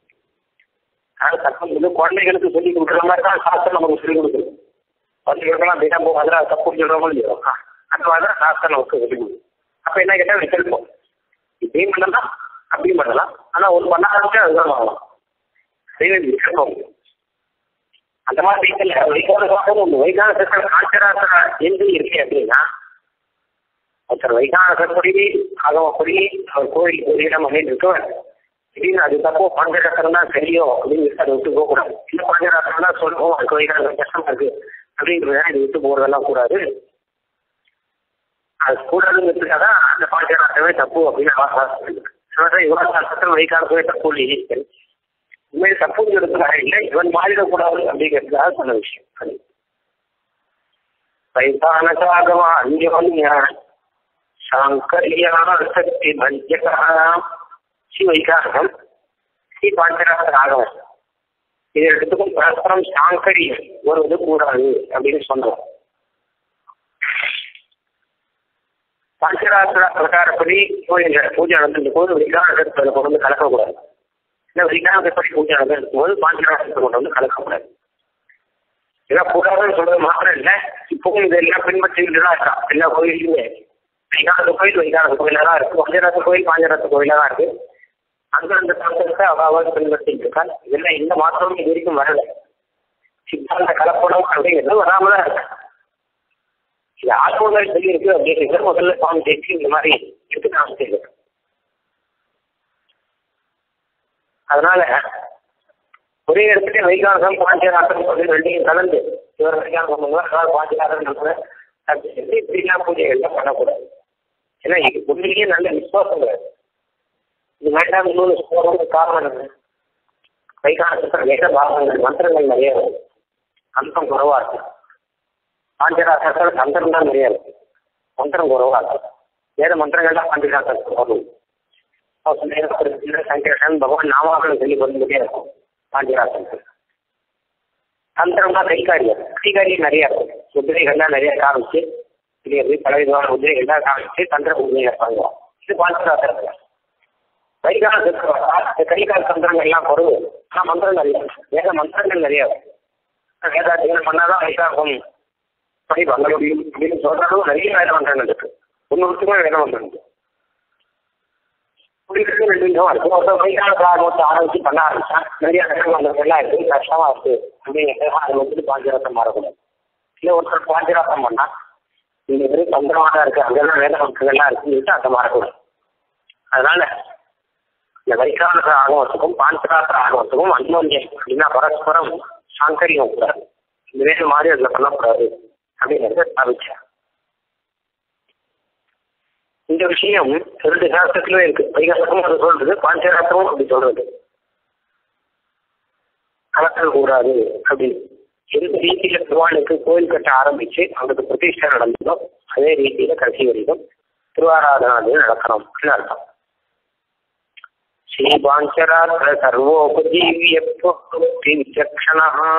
ஆனால் தப்பு வந்து குழந்தைகளுக்கு சொல்லி கொடுக்குற மாதிரி தான் சாஸ்திரம் நமக்கு சொல்லிக் கொடுக்குது குழந்தைகளுக்கெல்லாம் தினம் போகும் அதெல்லாம் தப்பு சொல்கிறவங்க இல்லையோ அந்த மாதிரி தான் சாஸ்திரம் நமக்கு சொல்லிக் கொடுக்குது அப்போ என்ன கேட்டால் விசல்பம் இப்படியும் பண்ணலாம் அப்படியும் பண்ணலாம் ஆனால் ஒரு பண்ண ஆரம்பிச்சா அதுதான் பண்ணலாம் அதுவே விசல்பம் அந்த மாதிரி வீட்டில் வைகான சாஸ்திரம் ஒன்று வைகான சாஸ்திரம் ஆச்சராசன எந்த இருக்கு அப்படின்னா ஒருத்தர் வைகான சற்படி ஆகமப்படி அவர் கோயில் கோயிலம் அப்படின்னு இருக்கவர் திடீர்னு அது தப்போ பாஞ்சராத்திரம் தான் சரியோ அப்படின்னு அதை விட்டு போகக்கூடாது இல்லை பாஞ்சராத்திரம் தான் சொல்லுவோம் அதுக்கு வைகான கஷ்டமா இருக்கு அப்படிங்கிறத இது விட்டு போறதெல்லாம் கூடாது அது கூடாதுங்கிறதுக்காக தான் அந்த பாஞ்சராத்திரமே தப்பு அப்படின்னு அவசாசம் இவன் சாஸ்திரம் வைகாலத்துவே தப்பு இல்லை உண்மையை தப்புங்கிறதுக்காக இல்லை இவன் மாறிடக்கூடாது அப்படிங்கிறதுக்காக சொன்ன விஷயம் அது வைகானசாகமா அந்யோன்ய சாங்கரியான சக்தி பஞ்சகா ஸ்ரீ வைகாகம் ஸ்ரீ பாஞ்சராத்திர ஆகமம் இது எடுத்துக்கும் பரஸ்பரம் சாங்கரியம் வருவது கூடாது அப்படின்னு சொன்னோம் பஞ்சராத்திர பிரகாரப்படி கோயில் பூஜை நடந்துட்டு போது விகாரத்தில் கொண்டு வந்து கலக்கக்கூடாது இல்லை விகாரப்படி பூஜை நடந்துட்டு போது பாஞ்சராத்திரத்தை கொண்டு வந்து கலக்கக்கூடாது இதெல்லாம் கூடாதுன்னு சொல்றது மாத்திரம் இல்லை இப்பவும் இதெல்லாம் பின்பற்றிட்டு தான் இருக்கா எல்லா கோயிலுமே வைகாரத்து கோயில் வைகாரத்து கோயிலாக தான் இருக்கு பஞ்சராத்த கோயில் பாஞ்சராத்த கோயிலாக தான் இருக்கு அங்க அந்த தத்துவத்தை அவாவது பின்பற்றிட்டு இருக்கா இதெல்லாம் எந்த மாற்றமும் இது வரைக்கும் வரல சித்தாந்த கலப்படம் அப்படிங்கிறது வராம தான் இருக்கு இது ஆத்மங்கள் சொல்லி இருக்கு அப்படிங்கிறது முதல்ல சுவாமி தேய்ச்சி இந்த மாதிரி எடுத்து காமிச்சிருக்கு அதனால ஒரே இடத்துல வைகாசம் பாஞ்சராத்திரம் சொல்லி ரெண்டையும் கலந்து இவர் வைகாசம் பண்ணுவாங்க பாஞ்சராத்திரம் இப்படிலாம் பூஜைகள்லாம் பண்ணக்கூடாது ஏன்னா இது உண்மையிலேயே நல்ல விசுவாசம் கிடையாது இது வேண்டாம் இன்னொன்று சொல்றதுக்கு காரணம் என்ன வைகாசத்துல வேத பாகங்கள் மந்திரங்கள் நிறைய இருக்கு அந்தம் குறைவா இருக்கு பாஞ்சராத்திரத்தில் தந்திரம் தான் நிறைய இருக்கு மந்திரம் குறைவா இருக்கு வேத மந்திரங்கள்லாம் பாஞ்சராத்திரத்துக்கு வரும் சங்கரன் பகவான் நாமாக்களை சொல்லி வந்துட்டே இருக்கும் பாஞ்சராத்திரத்துக்கு தந்திரம்னா கைகாரியம் கைகாரியம் நிறைய இருக்கும் முதிரைகள்லாம் நிறைய காமிச்சு இது பல விதமான முதிரைகள்லாம் காமிச்சு தந்திர முதிரைகளை பண்ணுவோம் இது பாஞ்சராத்திரத்தில் வைகாலத்துக்கு கைகால் தந்திரங்கள் எல்லாம் குறைவு ஆனால் மந்திரங்கள் இல்லை வேத மந்திரங்கள் நிறைய வேதாத்தியம் பண்ணாதான் வைகாகம் படி பண்ண முடியும் அப்படின்னு சொல்றாலும் நிறைய வேத மந்திரங்கள் இருக்கு ஒன்னொருத்துமே வேத மந்திரம் இருக்கு குடிக்கிறது ரெண்டு விதமா இருக்கு ஒருத்தர் வைகால காரணத்தை ஆரம்பிச்சு பண்ண ஆரம்பிச்சா நிறைய வேத மந்திரங்கள்லாம் இருக்கு கஷ்டமா இருக்கு அப்படிங்கிறது அதை வந்துட்டு பாஞ்சராத்தம் மாறக்கூடாது இல்லை ஒருத்தர் பாஞ்சராத்தம் பண்ணா இந்த மாதிரி தந்திரமா தான் இருக்கு அங்கெல்லாம் வேத மந்திரங்கள்லாம் இருக்குன்னு சொல்லிட்டு அதை மாறக்கூடாது அதனால இந்த வைகானக ஆகமத்துக்கும் பாஞ்சராத்திர ஆகமத்துக்கும் அன்மோன்யம் அப்படின்னா பரஸ்பரம் சாங்கரியம் கூடாது இந்த வேறு மாதிரி அதில் பண்ணக்கூடாது அப்படிங்கிறத ஸ்தாபிச்சார் இந்த விஷயம் ரெண்டு சாஸ்திரத்திலுமே இருக்கு வைகாசமும் அது சொல்றது பாஞ்சராத்திரமும் அப்படி சொல்றது கலக்கல் கூடாது அப்படின்னு எந்த ரீதியில பெருமாளுக்கு கோயில் கட்ட ஆரம்பிச்சு அவங்களுக்கு பிரதிஷ்டை நடந்ததோ அதே ரீதியில கடைசி வரைக்கும் திருவாராதனாது நடக்கணும் அர்த்தம் ஸ்ரீபாஞ்சராத்திர சர்வோபஜீவிய விசக்ஷண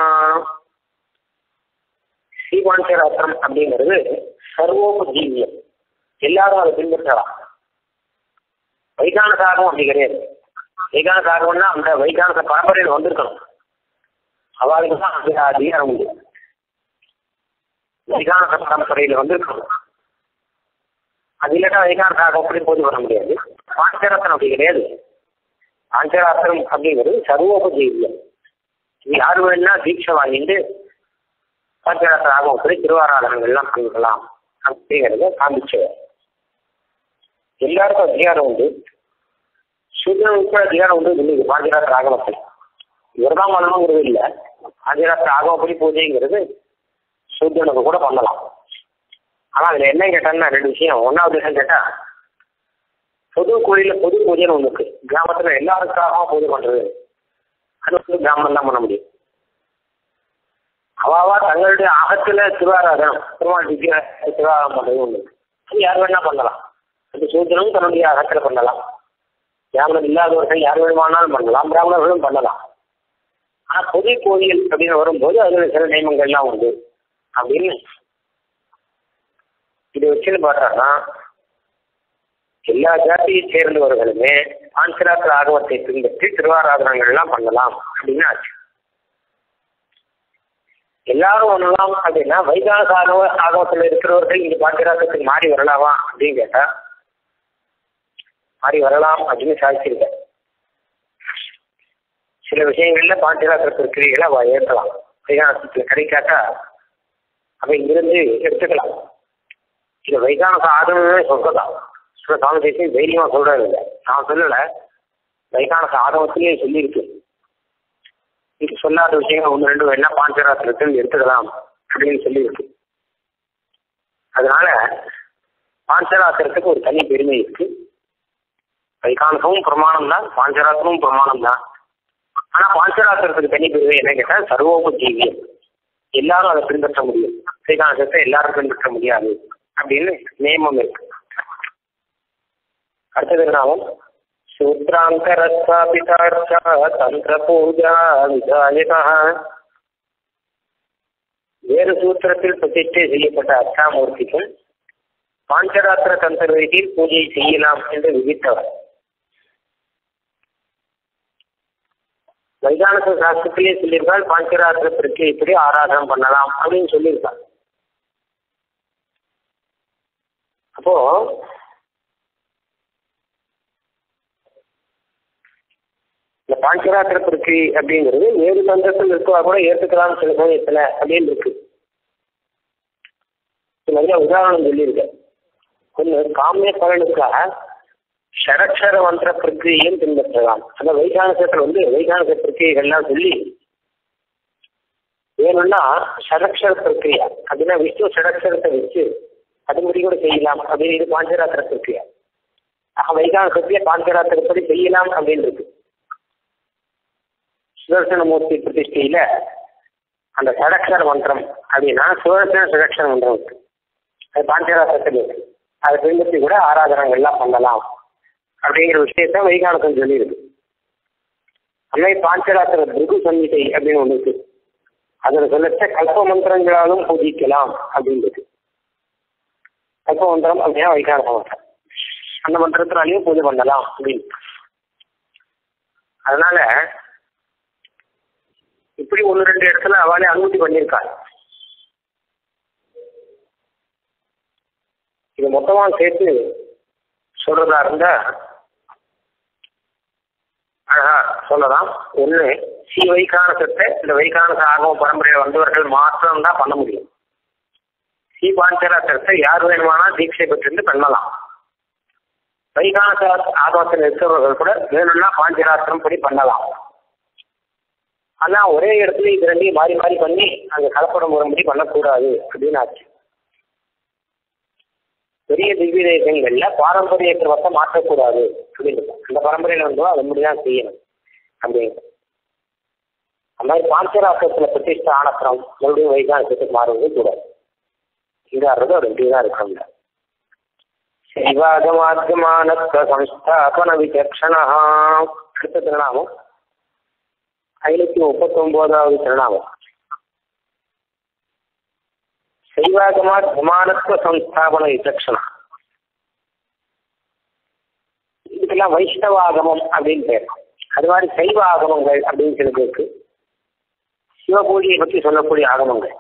ஸ்ரீபாஞ்சராத்திரம் அப்படிங்கிறது சர்வோபஜீவியம் எல்லாரும் அதை பின்பற்றலாம் வைகான சாகம் அப்படி கிடையாது வைகான சாகம்னா அந்த வைகானச பரம்பரையில் வந்திருக்கணும் அவளுக்கு தான் அது அதிகாரம் உண்டு வைகானச பரம்பரையில் வந்திருக்கணும் அது இல்லாட்டா வைகான சாகம் அப்படி போது வர முடியாது பாஞ்சராத்திரம் அப்படி கிடையாது பாஞ்சராத்திரம் அப்படிங்கிறது சர்வோபஜீவியம் இது யார் வேணும்னா தீட்சை வாங்கிட்டு பாஞ்சராத்திரம் ஆகும் அப்படி திருவாராதனங்கள்லாம் பண்ணிக்கலாம் அப்படிங்கிறத காமிச்சவர் எல்லாருக்கும் அதிகாரம் உண்டு சூரியனுக்கு அதிகாரம் உண்டு இல்லைங்க பாஞ்சராத்திர ஆகமத்தில் இவர் தான் பண்ணணுங்கிறது இல்லை பாஞ்சராத்திர ஆகமப்படி பூஜைங்கிறது சூரியனுக்கு கூட பண்ணலாம் ஆனால் அதில் என்ன கேட்டாங்கன்னா ரெண்டு விஷயம் ஒன்றாவது என்ன கேட்டால் பொது கோயிலில் பொது பூஜைன்னு ஒன்று இருக்கு கிராமத்தில் எல்லாருக்காகவும் பூஜை பண்ணுறது அது வந்து கிராமம் தான் பண்ண முடியும் அவாவா தங்களுடைய அகத்துல திருவாராதனம் திருவாரூர் வித்யா திருவாரம் பண்றது ஒன்று அது யார் வேணா பண்ணலாம் அது சூத்திரமும் தன்னுடைய அகத்துல பண்ணலாம் பிராமணர் இல்லாதவர்கள் யார் வேணுமானாலும் பண்ணலாம் பிராமணர்களும் பண்ணலாம் ஆனா பொது கோயில் அப்படின்னு வரும்போது அதுல சில நியமங்கள்லாம் உண்டு அப்படின்னு இதை வச்சுன்னு பார்த்தாங்கன்னா எல்லா ஜாதியை சேர்ந்தவர்களுமே பாஞ்சராத்திர ஆகமத்தை பின்பற்றி திருவாராதனங்கள்லாம் பண்ணலாம் அப்படின்னு ஆச்சு எல்லாரும் பண்ணலாம் அப்படின்னா வைகான ஆகவ ஆகமத்தில் இருக்கிறவர்கள் இந்த பாஞ்சராத்திரத்துக்கு மாறி வரலாமா அப்படின்னு கேட்டா மாறி வரலாம் அப்படின்னு சாதிச்சிருக்க சில விஷயங்கள்ல பாஞ்சராத்திரத்து கிரிகளை அவ ஏற்கலாம் வைகானத்தில் கிடைக்காட்டா அவ இங்கிருந்து எடுத்துக்கலாம் இது வைகானச ஆகமே சொல்றதான் சில சுவாமி தேசியம் தைரியமா சொல்றது இல்லை நான் சொல்லல வைகானச ஆகமத்திலேயே சொல்லியிருக்கு இது சொல்லாத விஷயங்கள் ஒன்று ரெண்டு வேணா பாஞ்சராத்திரத்தில் எடுத்துக்கலாம் அப்படின்னு சொல்லியிருக்கு அதனால பாஞ்சராத்திரத்துக்கு ஒரு தனி பெருமை இருக்கு வைகானசமும் பிரமாணம் தான் பாஞ்சராத்திரமும் பிரமாணம் தான் ஆனா பாஞ்சராத்திரத்துக்கு தனி பெருமை என்ன கேட்டா சர்வோபஜீவியம் எல்லாரும் அதை பின்பற்ற முடியும் வைகானசத்தை எல்லாரும் பின்பற்ற முடியாது அப்படின்னு நியமம் இருக்கு அடுத்தது நாமம் சூத்ராந்தரஸ்தாபிதார்த்தா தந்திர பூஜா விதாயகா வேறு சூத்திரத்தில் பிரதிஷ்டை செய்யப்பட்ட அர்த்தாமூர்த்திக்கும் பாஞ்சராத்திர தந்திரத்தில் பூஜை செய்யலாம் என்று விதித்தவர் வைகானச சாஸ்திரத்திலே சொல்லியிருக்காள் பாஞ்சராத்திரத்திற்கு இப்படி ஆராதனம் பண்ணலாம் அப்படின்னு சொல்லியிருக்காள் அப்போ இந்த பாஞ்சராத்திர பிரக்கிரி அப்படிங்கிறது வேறு சந்தர்ப்பம் இருக்கா கூட ஏற்றுக்கலாம் சில சமயத்துல அப்படின்னு இருக்கு நிறைய உதாரணம் சொல்லியிருக்கேன் ஒன்று காமிய பலனுக்காக ஷரக்ஷர மந்திர பிரக்கிரியையும் பின்பற்றலாம் அந்த வைகானசத்தில் வந்து வைகானச பிரக்கிரியைகள்லாம் சொல்லி வேணும்னா ஷரக்ஷர பிரக்கிரியா அப்படின்னா விஷ்ணு ஷரக்ஷரத்தை வச்சு அதுபடி கூட செய்யலாம் அப்படின்னு இது பாஞ்சராத்திர பிரக்கிரியா ஆக வைகானசத்திலே பாஞ்சராத்திரப்படி செய்யலாம் அப்படின்னு இருக்கு சுதர்சனமூர்த்தி பிரதிஷ்டையில அந்த சடக்ஷர மந்திரம் அப்படின்னா சுதர்சன சுதக்ஷர மந்திரம் இருக்கு அது பாஞ்சராத்திரத்தில் இருக்கு அதை பின்பற்றி கூட ஆராதனங்கள்லாம் பண்ணலாம் அப்படிங்கிற விஷயத்த வைகானத்தம் சொல்லியிருக்கு அன்னை பாஞ்சராத்திர பிருகு சம்ஹிதை அப்படின்னு ஒன்று இருக்கு அதில் சொல்லச்ச கல்ப மந்திரங்களாலும் பூஜிக்கலாம் அப்படின்னு இருக்கு கல்ப மந்திரம் அப்படின்னா வைகானத மந்திரம் அந்த மந்திரத்தினாலையும் பூஜை பண்ணலாம் அப்படின்னு அதனால இப்படி ஒன்று ரெண்டு இடத்துல அவளே அனுமதி பண்ணியிருக்காள் இது மொத்தமா சேர்த்து சொல்றதா இருந்தா அழகா சொல்லலாம் ஒண்ணு ஸ்ரீ வைகானசத்தை இந்த வைகானச ஆகம பரம்பரையில் வந்தவர்கள் மாத்திரம் தான் பண்ண முடியும் ஸ்ரீ பாஞ்சராத்திரத்தை யார் வேணுமானா தீட்சை பெற்றிருந்து பண்ணலாம் வைகானச ஆகமத்தில் இருக்கிறவர்கள் கூட வேணும்னா பாஞ்சராத்திரம் படி பண்ணலாம் ஆனா ஒரே இடத்துல இது ரெண்டையும் மாறி மாறி பண்ணி அங்க கலப்படம் வரும்படி பண்ணக்கூடாது அப்படின்னு ஆச்சு பெரிய திவ்ய தேசங்கள்ல பாரம்பரிய கிரமத்தை மாற்றக்கூடாது அப்படின்னு அந்த பரம்பரையில வந்தோ அதை முடிதான் செய்யணும் அப்படிங்கிறது அந்த மாதிரி பாஞ்சராத்திரத்துல பிரதிஷ்ட ஆனத்திரம் மறுபடியும் வைகானத்துக்கு மாறுவது கூடாது இதாகிறது ஒரு தான் இருக்காங்க சைவாகமார்க்கமானத்வ சம்ஸ்தாபன விசக்ஷணா அடுத்த திருநாமம் ஐநூத்தி முப்பத்தி ஒன்பதாவது திருநாமம் சைவாகமா விமானத்துவ சம்ஸ்தாபன விசக்ஷணா இதுக்கெல்லாம் வைஷ்ணவ ஆகமம் அப்படின்னு பேர் அது மாதிரி சைவ ஆகமங்கள் அப்படின்னு சில பேருக்கு சிவபூஜையை பற்றி சொல்லக்கூடிய ஆகமங்கள்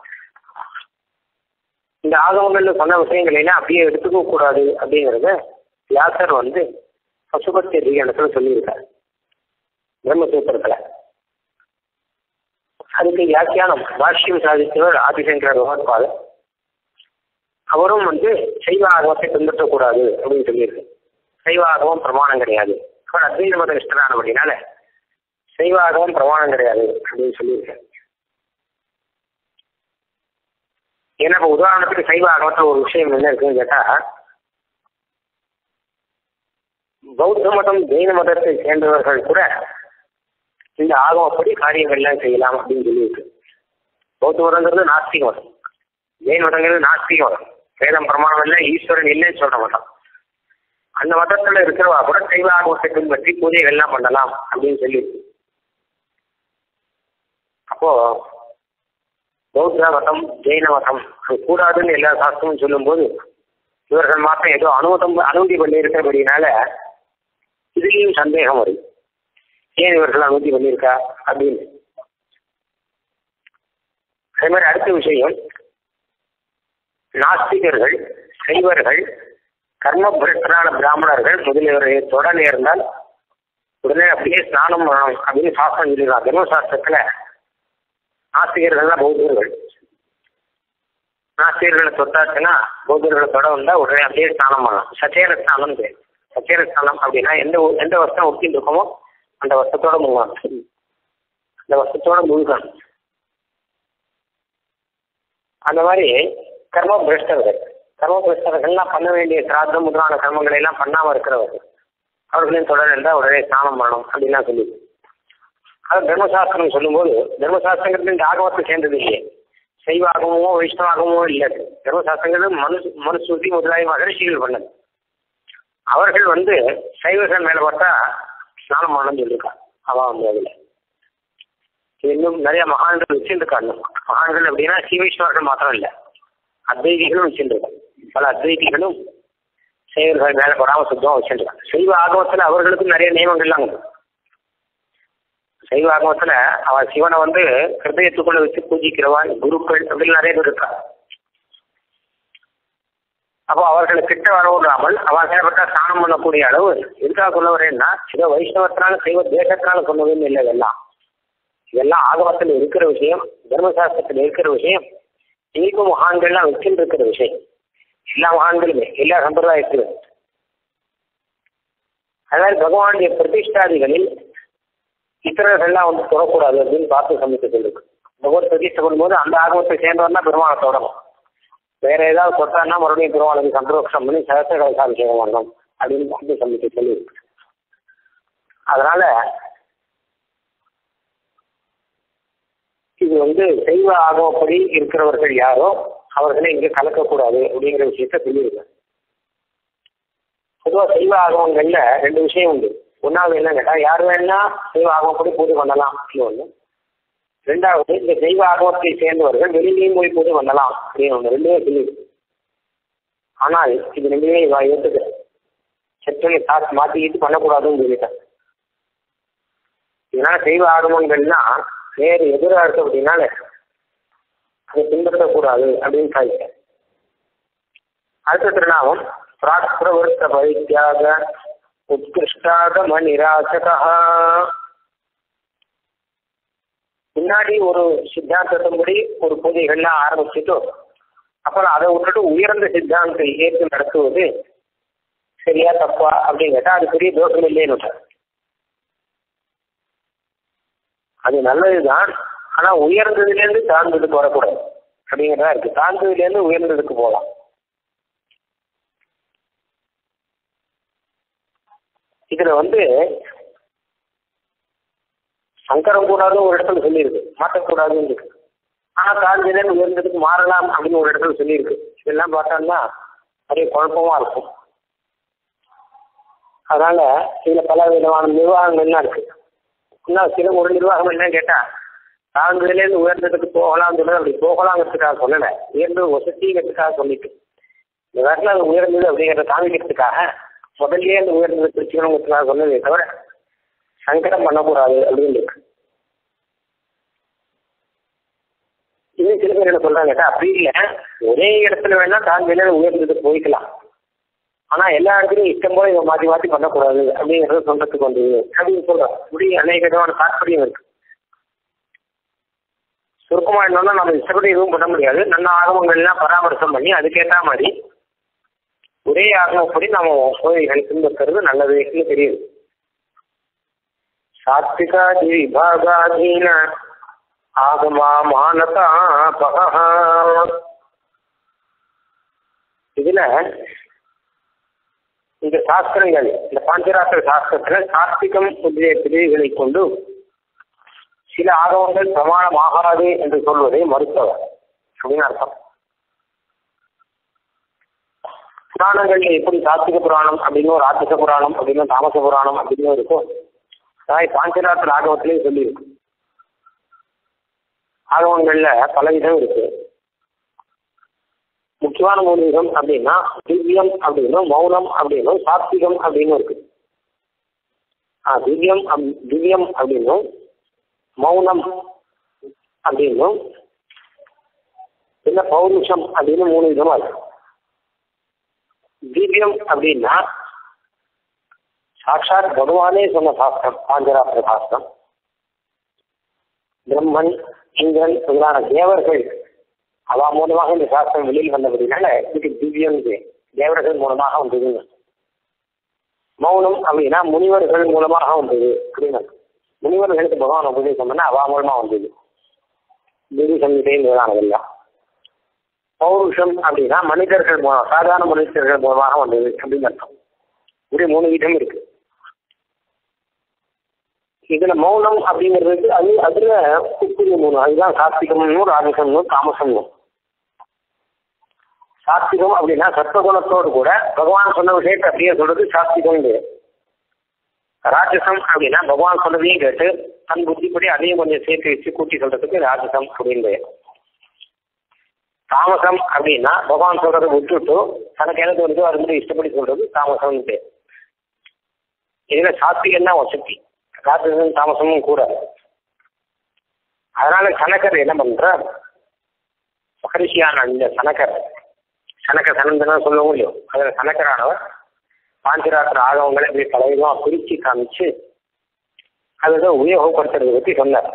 இந்த ஆகமங்கள்ல சொன்ன விஷயங்களை எல்லாம் அப்படியே எடுத்துக்க கூடாது அப்படிங்கிறத வியாசர் வந்து பசுபத்தி அதிகாரத்துல சொல்லியிருக்காரு பிரம்மசூத்திரத்துல அதுக்கு வியாக்கியானம் பாஷ்யம் சாதித்தவர் ஆதிசங்கர பகவத்பாதர் அவரும் வந்து சைவ ஆகமத்தை பின்பற்றக்கூடாது அப்படின்னு சொல்லியிருக்கு சைவ ஆகமம் பிரமாணம் கிடையாது அவர் அத்வைத மத நிஷ்டரான அப்படின்னால சைவ ஆகமம் பிரமாணம் கிடையாது அப்படின்னு சொல்லியிருக்காரு ஏன்னா இப்போ உதாரணத்துக்கு சைவ ஆகமத்தில் ஒரு விஷயம் என்ன இருக்குன்னு கேட்டா பௌத்த மதம் ஜெயின மதத்தை சேர்ந்தவர்கள் கூட இந்த ஆகமப்படி காரியங்கள்லாம் செய்யலாம் அப்படின்னு சொல்லியிருக்கு பௌத்த மதங்கிறது நாஸ்திக மதம் ஜெயின் மதங்கிறது நாஸ்திக மதம் வேதம் பிரமாணம் இல்லை ஈஸ்வரன் இல்லைன்னு சொல்ற மதம் அந்த மதத்துல இருக்கிறவா கூட சைவ ஆகமத்தை பின்பற்றி பூஜைகள்லாம் பண்ணலாம் அப்படின்னு சொல்லியிருக்கு அப்போ பௌத்த மதம் ஜெயின மதம் அது கூடாதுன்னு எல்லா சாஸ்திரமும் சொல்லும்போது இவர்கள் மாத்திரம் ஏதோ அனுமதம் அனுமதி பண்ணி இருக்கிறபடினால இதுலேயும் சந்தேகம் வருது ஏன் இவர்கள் அனுமதி பண்ணியிருக்கா அப்படின்னு அதே மாதிரி அடுத்த விஷயம் நாஸ்திகர்கள் சைவர்கள் கர்ம பிரஷ்டரான பிராமணர்கள் முதலியவரை தொட நேர்ந்தால் உடனே அப்படியே ஸ்நானம் பண்ணணும் அப்படின்னு சாஸ்திரம் சொல்லிடுறாங்க தர்மசாஸ்திரத்துல நாஸ்திகர்கள் தான் பௌத்தர்கள் நாஸ்திகர்களை தொட்டாச்சுன்னா பௌத்தர்களை தொட வந்தா உடனே அப்படியே ஸ்நானம் பண்ணலாம் சச்சேர ஸ்நானம் பேர் சச்சேர ஸ்நானம் அப்படின்னா எந்த ஊ- எந்த வருஷம் ஒட்டின்னு இருக்கோமோ அந்த வருஷத்தோட முழுகணும் அந்த வருஷத்தோட முழுகணும் அந்த மாதிரி கர்ம பிரஷ்டர்கள் கர்ம பிரஷ்டர்கள்லாம் பண்ண வேண்டிய சிராதம் முதலான கர்மங்களை எல்லாம் பண்ணாம இருக்கிறவர்கள் அவர்களையும் தொடர் இருந்தால் உடனே ஸ்நானம் பண்ணணும் அப்படின்லாம் சொல்லி அது தர்மசாஸ்திரம் சொல்லும்போது தர்மசாஸ்திரங்கிறது இந்த ஆகமத்தை சேர்ந்தது இல்லையே சைவ ஆகமோ வைஷ்ணவ ஆகமோ இல்லை அது. தர்மசாஸ்திரங்கிறது மனு மனுஸ்ருதி முதலாய மகரிஷிகள் பண்ணது அவர்கள் வந்து சைவர்கள் மேல பார்த்தா ஸ்நானம் பண்ணணும்னு சொல்லியிருக்காங்க அவ வந்து அதுல இது இன்னும் நிறைய மகான்கள் வச்சிருக்காங்க மகான்கள் அப்படின்னா ஸ்ரீ வைஷ்ணவர்கள் மாத்திரம் இல்லை அத்வைதிகளும் வச்சிருக்காங்க பல அத்வைதிகளும் செயல்கள் மேலே படாமல் சுத்தமாக வச்சுருக்காங்க சைவ ஆகமத்தில் அவர்களுக்கும் நிறைய நியமங்கள்லாம் உண்டு சைவ ஆகமத்தில் அவன் சிவனை வந்து ஹிருதயத்துக்குள்ள வச்சு பூஜிக்கிறவன் குருக்கள் அப்படின்னு நிறைய பேர் இருக்காங்க அப்போ அவர்களை கிட்ட வர விடாமல் அவன் செயல்பட்டா ஸ்நானம் பண்ணக்கூடிய அளவு எதுக்காக சொல்ல வரேன்னா ஏதோ வைஷ்ணவத்தினால சைவ தேசத்தினால சொன்னதுன்னு இல்லை இதெல்லாம் இதெல்லாம் ஆகமத்தில் இருக்கிற விஷயம் தர்மசாஸ்திரத்தில் இருக்கிற விஷயம் இன்னைக்கும் மகான்கள்லாம் வச்சுட்டு இருக்கிற விஷயம் எல்லா மகான்களுமே எல்லா சம்பிரதாயத்திலும் அதாவது பகவானுடைய பிரதிஷ்டாதிகளில் இத்தரர்கள்லாம் வந்து தொடக்கூடாது அப்படின்னு பார்த்து சமைத்து இருக்கு பகவத் பிரதிஷ்டை பண்ணும்போது அந்த ஆகமத்தை சேர்ந்தவன்னா பெருமாளை தொடரும் வேற ஏதாவது தொட்டான்னா மறுபடியும் பெருமாளுக்கு சந்தோஷம் பண்ணி சகச கலசாபிஷேகம் பண்ணணும் அப்படின்னு பார்த்து சமைத்து சொல்லியிருக்கு அதனால இது வந்து சைவ ஆகமப்படி இருக்கிறவர்கள் யாரோ அவர்களை இங்கே கலக்கக்கூடாது அப்படிங்கிற விஷயத்த சொல்லியிருக்காங்க பொதுவாக சைவ ஆகமங்கள்ல ரெண்டு விஷயம் உண்டு ஒன்றாவது என்ன கேட்டால் யார் வேணா சைவ ஆகமப்படி பூஜை பண்ணலாம் அப்படின்னு ஒன்று ரெண்டாவது இந்த சைவ ஆகமத்தை சேர்ந்தவர்கள் வெளியிலையும் போய் பூஜை பண்ணலாம் அப்படின்னு ஒன்று ரெண்டுமே சொல்லியிருக்கு ஆனால் இது ரெண்டுமே இவ ஏற்றுக்க சற்றனை காசு மாற்றிக்கிட்டு பண்ணக்கூடாதுன்னு சொல்லிட்டாங்க இதனால சைவ ஆகமங்கள்னா வேறு எதிராக இருக்கு அப்படின்னால அதை பின்பற்றக்கூடாது அப்படின்னு சாதிக்க அடுத்த திருநாமம் பிராக்ரவர்த்த பரித்தியாக உத்கிருஷ்டாகம நிராசகா முன்னாடி ஒரு சித்தாந்தத்தின்படி ஒரு பூஜைகள்லாம் ஆரம்பிச்சுட்டு அப்புறம் அதை விட்டுட்டு உயர்ந்த சித்தாந்தத்தை ஏற்று நடத்துவது சரியா தப்பா அப்படின்னு கேட்டா அது பெரிய தோஷம் இல்லைன்னு அது நல்லதுதான் ஆனா உயர்ந்ததுலேருந்து தாழ்ந்ததுக்கு வரக்கூடாது அப்படிங்கிறதா இருக்கு தாழ்ந்ததுலேருந்து உயர்ந்ததுக்கு போகலாம் இதுல வந்து சங்கரம் கூடாதுன்னு ஒரு இடத்துல சொல்லியிருக்கு மாற்றக்கூடாதுன்னு இருக்கு ஆனா தாழ்ந்ததுலேருந்து உயர்ந்ததுக்கு மாறலாம் அப்படின்னு ஒரு இடத்துல சொல்லியிருக்கு இதெல்லாம் பார்த்தோம்னா நிறைய குழப்பமா இருக்கும் அதனால இதுல பல விதமான நிர்வாகங்கள்லாம் இருக்கு இன்னும் சில ஒரு நிர்வாகம் என்ன கேட்டா தாழ்ந்ததுலேருந்து உயர்ந்ததுக்கு போகலாம்னு சொன்னது அப்படி போகலாங்கிறதுக்காக சொல்லலை உயர்ந்தது வசதிங்கிறதுக்காக சொல்லிட்டு இந்த நேரத்தில் அது உயர்ந்தது அப்படிங்கிறத காமிக்கிறதுக்காக முதல்லயே அந்த உயர்ந்தது பிரிச்சுக்கணுங்கிறதுக்காக சொன்னதே தவிர சங்கடம் பண்ணக்கூடாது அப்படின்னு இருக்கு இன்னும் சில பேர் என்ன சொல்றாங்க கேட்டா அப்படி இல்லை ஒரே இடத்துல வேணா தாழ்ந்ததுலேருந்து உயர்ந்ததுக்கு போய்க்கலாம் ஆனா எல்லா இடத்துலையும் இஷ்டம் போல இவன் மாற்றி மாற்றி பண்ணக்கூடாது அப்படிங்கிறத சொல்றதுக்கு வந்து அப்படின்னு சொல்றோம் இப்படி அநேக விதமான தாற்பயம் இருக்கு சுருக்கமா என்னன்னா நம்ம இஷ்டப்படி எதுவும் பண்ண முடியாது நல்ல ஆகமங்கள்லாம் பராமரிசம் பண்ணி அதுக்கேற்ற மாதிரி ஒரே ஆகமப்படி நம்ம கோயில்களை பின்பற்றுறது நல்லதுன்னு தெரியுது சாத்விகாதி விபாகாதீன ஆகமா மானதா பகா இதுல இந்த சாஸ்திரங்கள் இந்த பாஞ்சராத்திர சாஸ்திரத்துல சாத்விகம் முதலிய பிரிவுகளை கொண்டு சில ஆகவங்கள் பிரமாணம் ஆகாது என்று சொல்வதை மறுத்தவர் அப்படின்னு அர்த்தம் புராணங்கள்ல எப்படி சாத்விக புராணம் அப்படின்னு ஒரு ஆத்திக புராணம் அப்படின்னு தாமச புராணம் அப்படின்னு இருக்கும் அதாவது பாஞ்சராத்திர ஆகவத்திலையும் சொல்லியிருக்கு ஆகவங்கள்ல பல விதம் இருக்கு முக்கியமான மூணு விதம் அப்படின்னா திவ்யம் அப்படின்னும் மௌனம் அப்படின்னும் சாத்விகம் அப்படின்னு இருக்கு ஆ திவ்யம் திவ்யம் அப்படின்னும் மௌனம் அப்படின்னும் இல்ல பௌருஷம் அப்படின்னு மூணு விதமா இருக்கு திவ்யம் அப்படின்னா சாட்சாத் பகவானே சொன்ன சாஸ்திரம் பாஞ்சராத்திர சாஸ்திரம் பிரம்மன் இந்திரன் முதலான தேவர்கள் அவ மூலமாக இந்த சாஸ்திரம் வெளியில் வந்தபடினால இதுக்கு திவ்யம் தேவர்கள் மூலமாக வந்ததுங்க மௌனம் அப்படின்னா முனிவர்கள் மூலமாக வந்தது அப்படின்னு முனிவர்களுக்கு பகவான் உபதேசம் பண்ண அவ மூலமா வந்தது குரு சங்கீதை முதலானதெல்லாம் பௌருஷம் அப்படின்னா மனிதர்கள் மூலம் சாதாரண மனிதர்கள் மூலமாக வந்தது அப்படின்னு அர்த்தம் இப்படி மூணு விதம் இருக்கு இதுல மௌனம் அப்படிங்கிறது அது அதுல உப்புரிய மூணு அதுதான் சாத்விகம்னு ராஜசம்னு தாமசம்னு சாத்விகம் அப்படின்னா சத்வகுணத்தோடு கூட பகவான் சொன்ன விஷயத்தை அப்படியே சொல்றது சாத்விகம் ராஜசம் அப்படின்னா பகவான் சொன்னதையும் கேட்டு தன் புத்திப்படி அதையும் கொஞ்சம் சேர்த்து வச்சு கூட்டி சொல்றதுக்கு ராஜசம் அப்படின்னு தாமசம் அப்படின்னா பகவான் சொல்றதை விட்டுட்டு தனக்கு எனக்கு வருதோ அது மாதிரி இஷ்டப்படி சொல்றது தாமசம்னு பேர் இதுல சாத்விகம் தான் வசதி சாத்விகம் தாமசமும் கூட அதனால சனக்கர் என்ன பண்றார் மகரிஷியான இந்த சனக்கர் சனக்க சனந்தனம் சொல்லுவோம் இல்லையோ அதுல சனக்கரானவர் பாஞ்சராத்திர ஆகவங்களை இப்படி தலைவா பிரிச்சு காமிச்சு அதை உபயோகப்படுத்துறதை பற்றி சொன்னார்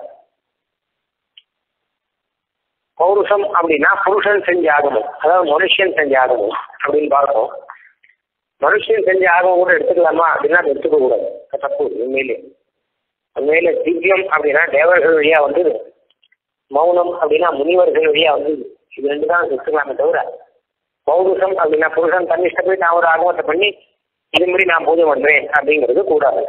பௌருஷம் அப்படின்னா புருஷன் செஞ்ச ஆகமம் அதாவது மனுஷன் செஞ்ச ஆகமம் அப்படின்னு பார்ப்போம் மனுஷன் செஞ்ச ஆகமம் கூட எடுத்துக்கலாமா அப்படின்னா அது எடுத்துக்க கூடாது அது தப்பு உண்மையிலே உண்மையில திவ்யம் அப்படின்னா தேவர்கள் வழியா வந்தது மௌனம் அப்படின்னா முனிவர்கள் வழியா வந்தது இது ரெண்டு தான் எடுத்துக்கலாமே தவிர பௌருஷம் அப்படின்னா புருஷன் தன் இஷ்டப்படி நான் ஒரு ஆகமத்தை பண்ணி இது மாதிரி நான் பூஜை பண்றேன் அப்படிங்கிறது கூடாது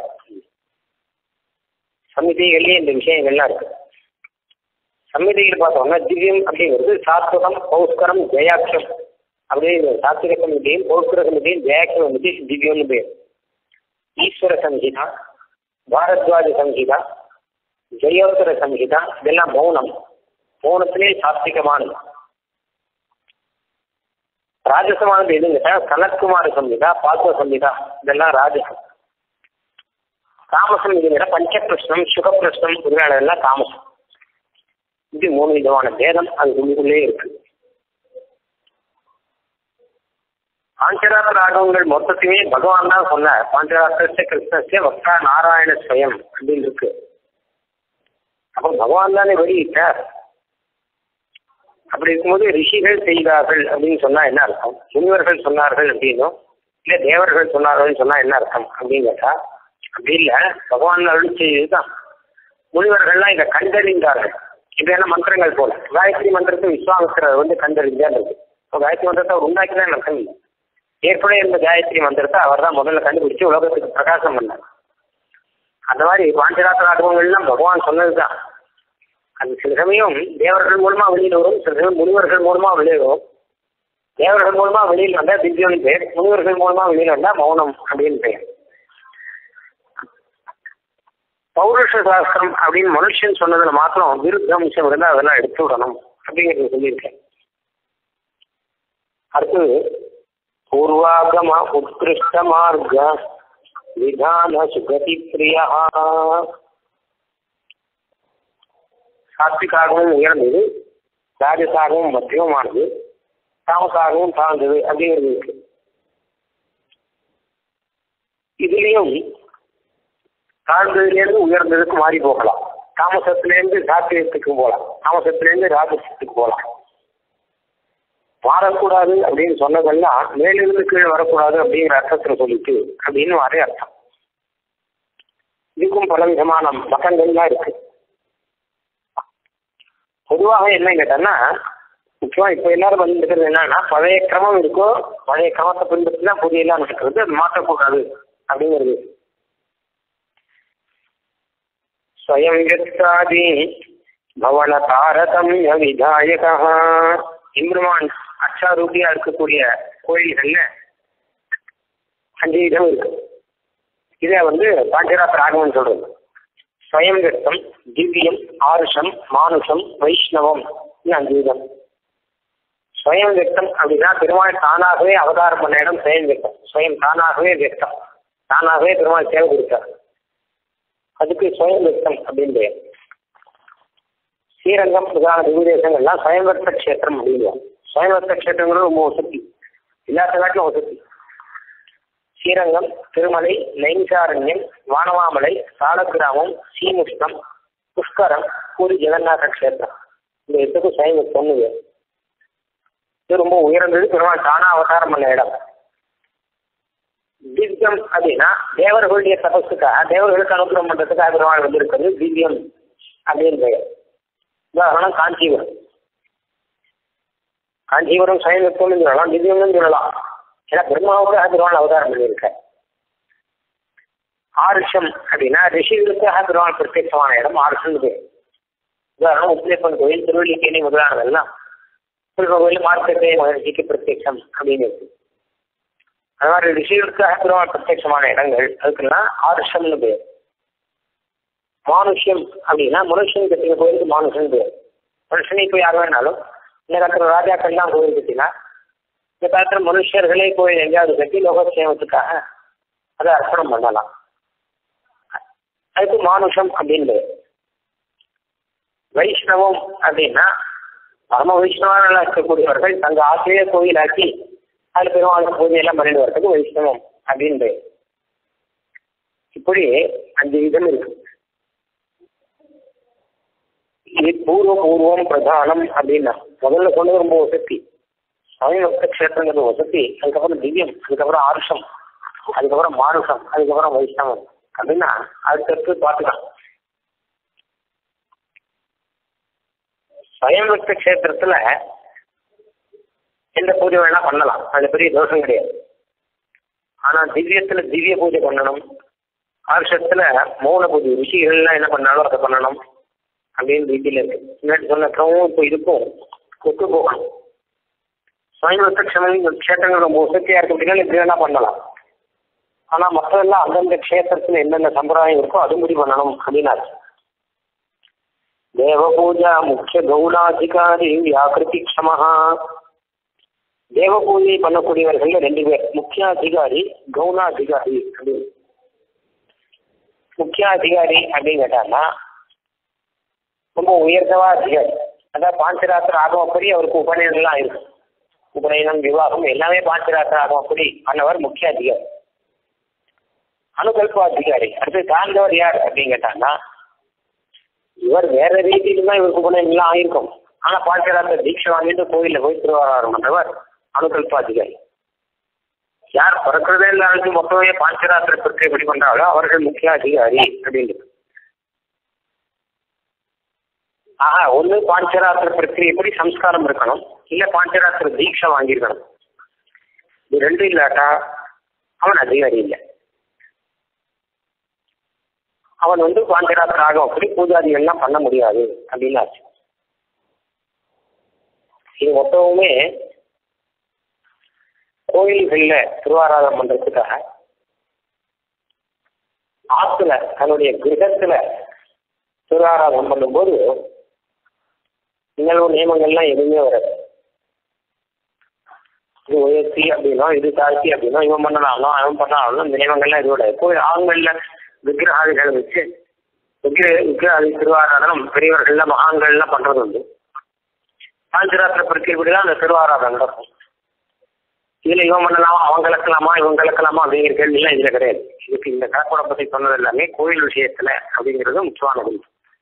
சமிதிகள்லயே இந்த விஷயங்கள்லாம் இருக்கு சம்மிதியில் பார்த்தோம்னா திவ்யம் அப்படிங்கிறது சாத்வகம் பௌஸ்கரம் ஜெயாட்சம் அப்படியே சாத்விக சமிதியும் பௌஸ்கர சமிதியும் ஜெயாட்சம் சமிதி திவ்யம்னு பேர் ஈஸ்வர சம்ஹிதா பாரத்வாஜ சம்ஹிதா ஜெயோத்தர சம்ஹிதா இதெல்லாம் மௌனம் மௌனத்திலே சாத்விகமானது ராஜசமானது எதுன்னு கேட்டா கனத்குமார சம்ஹிதா பால்வ சம்ஹிதா இதெல்லாம் ராஜசம் தாமசம் இதுங்கிற பஞ்சபிரஷ்னம் சுகப்பிரஷ்னம் இதெல்லாம் தாமசம் இது மூணு விதமான பேதம் அது உள்ளுக்குள்ளே இருக்கு பாஞ்சராத்திர ராகவங்கள் மொத்தத்தையுமே பகவான் தான் சொன்னார் பாஞ்சராத்திரஸ்ய கிருஷ்ணஸ்ய வக்தா நாராயண ஸ்வயம் அப்படின்னு இருக்கு அப்போ பகவான் தானே வெளியிட்டார் அப்படி இருக்கும்போது ரிஷிகள் செய்தார்கள் அப்படின்னு சொன்னா என்ன அர்த்தம் முனிவர்கள் சொன்னார்கள் அப்படின்னும் இல்ல தேவர்கள் சொன்னார்கள் சொன்னா என்ன அர்த்தம் அப்படின்னு கேட்டா அப்படி இல்ல பகவான் அருள் செய்ததுதான் முனிவர்கள்லாம் இதை கண்டறிந்தார்கள் இதெல்லாம் மந்திரங்கள் போல காயத்ரி மந்திரத்தை விஸ்வாமித்திரர் வந்து கண்டறிஞ்சார் இருக்கு இப்போ காயத்ரி மந்திரத்தை அவர் உண்டாக்கிதான் அர்த்தம் இல்லை ஏற்கனவே இருந்த காயத்ரி மந்திரத்தை அவர் தான் முதல்ல கண்டுபிடிச்சு உலகத்துக்கு பிரகாசம் பண்ணார் அந்த மாதிரி பாஞ்சராத்திர ராகவங்கள்லாம் பகவான் சொன்னதுதான் அது சில சமயம் தேவர்கள் மூலமா வெளியில் வரும் சில சமயம் முனிவர்கள் மூலமா வெளியில் வரும் தேவர்கள் மூலமா வெளியில் வந்தா திவ்யம் பேர் முனிவர்கள் மூலமா வெளியில் வந்தா மௌனம் அப்படின்னு பெயர் பௌருஷ சாஸ்திரம் அப்படின்னு மனுஷன் சொன்னதுல மாத்திரம் விருத்த அம்சம் இருந்தால் அதெல்லாம் எடுத்து விடணும் அப்படிங்கிறது சொல்லியிருக்கேன் அடுத்தது பூர்வாகம உத்கிருஷ்ட மார்க்க விதான சுகதி பிரியா சாத்விகாகவும் உயர்ந்தது ராஜசாகவும் மத்தியமானது தாமசாகவும் தாழ்ந்தது அப்படிங்கிறது இருக்கு இதுலேயும் தாழ்ந்ததுலேருந்து உயர்ந்ததுக்கு மாறி போகலாம் தாமசத்திலேருந்து சாத்தியத்துக்கு போகலாம் தாமசத்திலேருந்து ராஜசத்துக்கு போகலாம் மாறக்கூடாது அப்படின்னு சொன்னதெல்லாம் மேலிருந்து கீழே வரக்கூடாது அப்படிங்கிற அர்த்தத்துல சொல்லிட்டு அப்படின்னு வரே அர்த்தம் இதுக்கும் பல விதமான மதங்கள்லாம் இருக்கு பொதுவாக என்ன கேட்டோம்னா முக்கியமா இப்ப எல்லாரும் வந்துருக்கிறது என்னன்னா பழைய கிரமம் இருக்கோ பழைய கிரமத்தை பின்பற்றி தான் புதிய எல்லாம் நடக்கிறது அது மாற்றக்கூடாது அப்படிங்கிறது ஸ்வயம் வியக்தாதி பவன தாரதமிய விதாயக இம்ருமான் அச்சாரூபியா இருக்கக்கூடிய கோயில்கள்ல அஞ்சு விதம் இருக்கு இதை வந்து பாஞ்சராத்திர ஆகமம் சொல்றது ஸ்வயம் வியக்தம் திவ்யம் ஆருஷம் மானுஷம் வைஷ்ணவம் இது அஞ்சு விதம் ஸ்வயம் வியக்தம் அப்படின்னா பெருமாள் தானாகவே அவதாரம் பண்ண இடம் ஸ்வயம் வியக்தம் ஸ்வயம் தானாகவே வியக்தம் தானாகவே பெருமாள் சேவை கொடுத்தார் அதுக்கு ஸ்வயம் வியக்தம் அப்படின்னு பெயர் ஸ்ரீரங்கம் பிரதான திவ்யதேசங்கள்லாம் ஸ்வயம்பர்த்த கஷேத்திரம் அப்படிங்குவாங்க ஸ்வயம்பர்த்த கஷேத்திரங்கிறது ரொம்ப வசதி எல்லாத்த காட்டிலும் வசதி ஸ்ரீரங்கம் திருமலை நைமிசாரண்யம் வானவாமலை சாலக்கிராமம் சீமுஷ்ணம் புஷ்கரம் பூரி ஜெகநாத கஷேத்திரம் இந்த இடத்துக்கு ஸ்வயம் சொன்னது இது ரொம்ப உயர்ந்தது பெருமாள் தானா அவதாரம் பண்ண இடம் திவ்யம் அப்படின்னா தேவர்களுடைய தபஸுக்காக தேவர்களுக்கு அனுகிரகம் பண்றதுக்காக பெருமாள் வந்திருக்கிறது திவ்யம் அப்படின்னு பெயர் உதாரணம் காஞ்சிபுரம் காஞ்சிபுரம் சைனத்துவம்னு சொல்லலாம் திவ்யம்னு சொல்லலாம் ஏன்னா பிரம்மாவோட பெருமாள் அவதாரம் பண்ணியிருக்க ஆருஷம் அப்படின்னா ரிஷிகளுக்காக பெருமாள் பிரத்யட்சமான இடம் ஆருஷம் பேர் உதாரணம் உப்பிலேப்பன் கோயில் திருவள்ளிக்கேணி முதலானதெல்லாம் கோயில் மார்க்கெட்டை மகிழ்ச்சிக்கு பிரத்யட்சம் அப்படின்னு இருக்கு அது மாதிரி ரிஷிகளுக்காக பெருமாள் பிரத்யட்சமான இடங்கள் அதுக்கெல்லாம் ஆருஷம்னு பேர் மானுஷ்யம் அப்படின்னா மனுஷன் கட்டின கோயிலுக்கு மானுஷன் பேர் மனுஷனை போய் யார் வேணாலும் இந்த காலத்தில் ராஜாக்கள்லாம் கோயில் கட்டினா இந்த காலத்தில் மனுஷர்களே கோயில் எங்கேயாவது கட்டி லோகக்ஷேமத்துக்காக அதை அர்ப்பணம் பண்ணலாம் அதுக்கு மானுஷம் அப்படின்னு வைஷ்ணவம் அப்படின்னா பரம வைஷ்ணவர்களாக இருக்கக்கூடியவர்கள் தங்க ஆசையே கோயிலாக்கி அதில் பெருமாள் பூஜையெல்லாம் பண்ணிட்டு வரதுக்கு வைஷ்ணவம் அப்படின்னு இப்படி அஞ்சு விதம் இருக்கு இது பூர்வ பூர்வம் பிரதானம் அப்படின்னா முதல்ல சொன்னது ரொம்ப வசதி சமயபக்த கஷேத்திரங்கிறது வசதி அதுக்கப்புறம் திவ்யம் அதுக்கப்புறம் ஆருஷம் அதுக்கப்புறம் மானுஷம் அதுக்கப்புறம் வைஷ்ணவம் அப்படின்னா அடுத்தடுத்து பார்த்துக்கலாம் சயம்பக்த கஷேத்திரத்துல எந்த பூஜை வேணா பண்ணலாம் அது பெரிய தோஷம் கிடையாது ஆனா திவ்யத்துல திவ்ய பூஜை பண்ணணும் ஆருஷத்துல மௌன பூஜை ரிஷிகள்லாம் என்ன பண்ணாலும் அதை பண்ணணும் அப்படின்னு ரீதியில இருக்கு முன்னாடி சொன்னக்கவும் இப்போ இதுக்கும் ஒத்து போகணும் சுயம்பக்த க்ஷேமம் க்ஷேத்திரங்கள் ரொம்ப வசதியா இருக்கு அப்படின்னா இப்படி வேணா பண்ணலாம் ஆனா மற்றதெல்லாம் அந்தந்த க்ஷேத்திரத்துல என்னென்ன சம்பிரதாயம் இருக்கோ அதுபடி பண்ணணும் அப்படின்னாச்சு தேவ பூஜா முக்கிய கௌடாதிகாரி வியாக்கிருதி க்ஷமஹா தேவ பூஜை பண்ணக்கூடியவர்கள் ரெண்டு பேர் முக்கியாதிகாரி கௌனாதிகாரி அப்படின்னு முக்கியாதிகாரி அப்படின்னு கேட்டாங்கன்னா ரொம்ப உயர்ந்தவா அதிகாரி அதான் பாஞ்சராத்திர ஆகமப்படி அவருக்கு உபநயனம்லாம் இருக்கு உபநயனம் விவாகம் எல்லாமே பாஞ்சராத்திர ஆகமப்படி பண்ணவர் முக்கிய அதிகாரி அனுகல்ப அதிகாரி அடுத்து தாழ்ந்தவர் யார் அப்படின்னு கேட்டாங்கன்னா இவர் வேற ரீதியில தான் இவருக்கு உபநயனம் எல்லாம் ஆயிருக்கும் ஆனா பாஞ்சராத்திர தீட்சை வாங்கிட்டு கோயில்ல போய் திருவாரூரம் பண்றவர் அனுகல்ப அதிகாரி யார் பிறக்கிறதே இல்லாத மொத்தமே பாஞ்சராத்திர பிரச்சனை எப்படி பண்றாங்களோ அவர்கள் முக்கிய அதிகாரி அப்படின்றது ஆஹா ஒண்ணு பாஞ்சராத்திர பிரக்கிரியப்படி சம்ஸ்காரம் இருக்கணும் இல்ல பாஞ்சராத்திர தீட்சை வாங்கியிருக்கணும் இது ரெண்டும் இல்லாட்டா அவன் அதிகாரி இல்லை அவன் வந்து பாஞ்சராத்திர ஆகும் அப்படி பூஜாதிகள்லாம் பண்ண முடியாது அப்படின்னு ஆச்சு இது மொத்தமுமே கோயில்கள்ல திருவாராதனம் பண்றதுக்காக ஆத்துல தன்னுடைய கிரகத்துல திருவாராதனம் பண்ணும்போது நிகழ்வு நியமங்கள்லாம் எதுவுமே வராது இது உயர்த்தி அப்படின்னா இது தாழ்த்தி அப்படின்னா இவன் பண்ணலாம் அவன் பண்ணலாம் இந்த நியமங்கள்லாம் இதோட கோயில் ஆண்கள்ல விக்கிரகாதிகளை வச்சு விக்கிர விக்கிரகாதி திருவாராதனம் பெரியவர்கள்ல மகான்கள்லாம் பண்றது உண்டு பாஞ்சராத்திர பிரக்கிரிப்படிதான் அந்த திருவாராதனம் நடக்கும் இதுல இவன் பண்ணலாமா அவங்க கலக்கலாமா இவங்க கலக்கலாமா அப்படிங்கிற கேள்விலாம் இதுல கிடையாது இதுக்கு இந்த கலப்படம் பத்தி சொன்னது எல்லாமே கோயில் விஷயத்துல அப்படிங்கிறது முக்கியமானது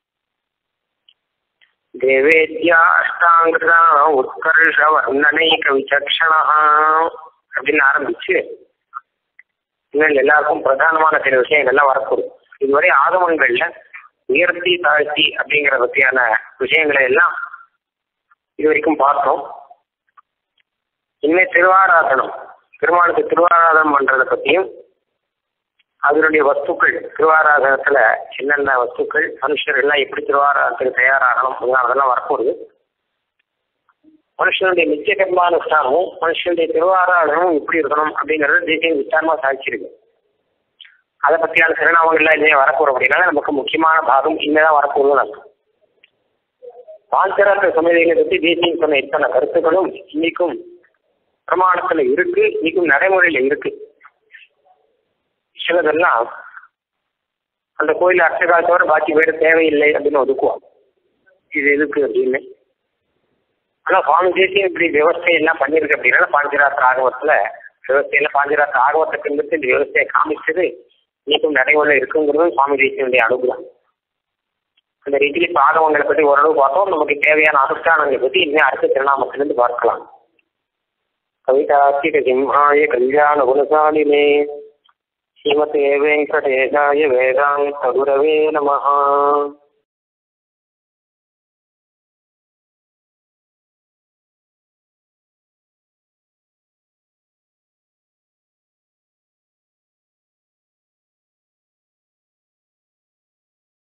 தேவேத்யா அஷ்டாங்கிருதா உத்கர்ஷ வர்ணனைக விசக்ஷணா அப்படின்னு ஆரம்பிச்சு இன்னும் எல்லாருக்கும் பிரதானமான சில விஷயங்கள்லாம் வரக்கூடும் இதுவரை ஆகமங்கள்ல உயர்த்தி தாழ்த்தி அப்படிங்கிற பத்தியான விஷயங்களை எல்லாம் இது வரைக்கும் பார்த்தோம் இனிமே திருவாராதனம் பெருமாளுக்கு திருவாராதனம் பண்றதை பத்தியும் அதனுடைய வஸ்துக்கள் திருவாராதனத்துல என்னென்ன வஸ்துக்கள் மனுஷர் எல்லாம் எப்படி திருவாராதனத்துக்கு தயாராகணும் அதெல்லாம் வரப்போகுது மனுஷனுடைய நித்திய கர்மானுஷ்டானமும் மனுஷனுடைய திருவாராதனமும் எப்படி இருக்கணும் அப்படிங்கறத தேசியம் விசாரமா சாதிச்சிருக்கு அதை பத்தியான சிறநாமங்கள்லாம் இனிமே வரப்போறோம் அப்படின்னா நமக்கு முக்கியமான பாகம் இனிமேதான் வரப்போகுதுன்னு அர்த்தம் பாஞ்சராத்திர சமயங்களை பத்தி தேசியம் சொன்ன இத்தனை கருத்துக்களும் இன்னைக்கும் பிரமாணத்துல இருக்கு இன்னைக்கும் நடைமுறையில இருக்கு சிலதெல்லாம் அந்த கோயில் அர்ச்சகாலத்தோட பாக்கி பேர் தேவையில்லை அப்படின்னு ஒதுக்குவாங்க இது எதுக்கு அப்படின்னு ஆனா சுவாமி தேசியம் இப்படி விவசாயம் எல்லாம் பண்ணிருக்கு அப்படின்னா பாஞ்சராத்திர ஆகவத்துல விவசாயில பாஞ்சராத்திர ஆகவத்தை பின்பற்றி இந்த விவசாய காமிச்சது இன்னைக்கும் நடைமுறையில் இருக்குங்கிறது சுவாமி தேசியனுடைய அனுகிரகம் அந்த ரீதியில் இப்ப ஆகவங்களை பற்றி ஓரளவு பார்த்தோம் நமக்கு தேவையான அனுஷ்டானங்களை பற்றி இன்னும் அடுத்த திருநாமத்திலிருந்து பார்க்கலாம் கவிதார்த்திக சிம்ஹாய கல்யாண குணசாலினே ஸ்ரீமதே வெங்கடேசாய வேதாந்த குரவே நமஹா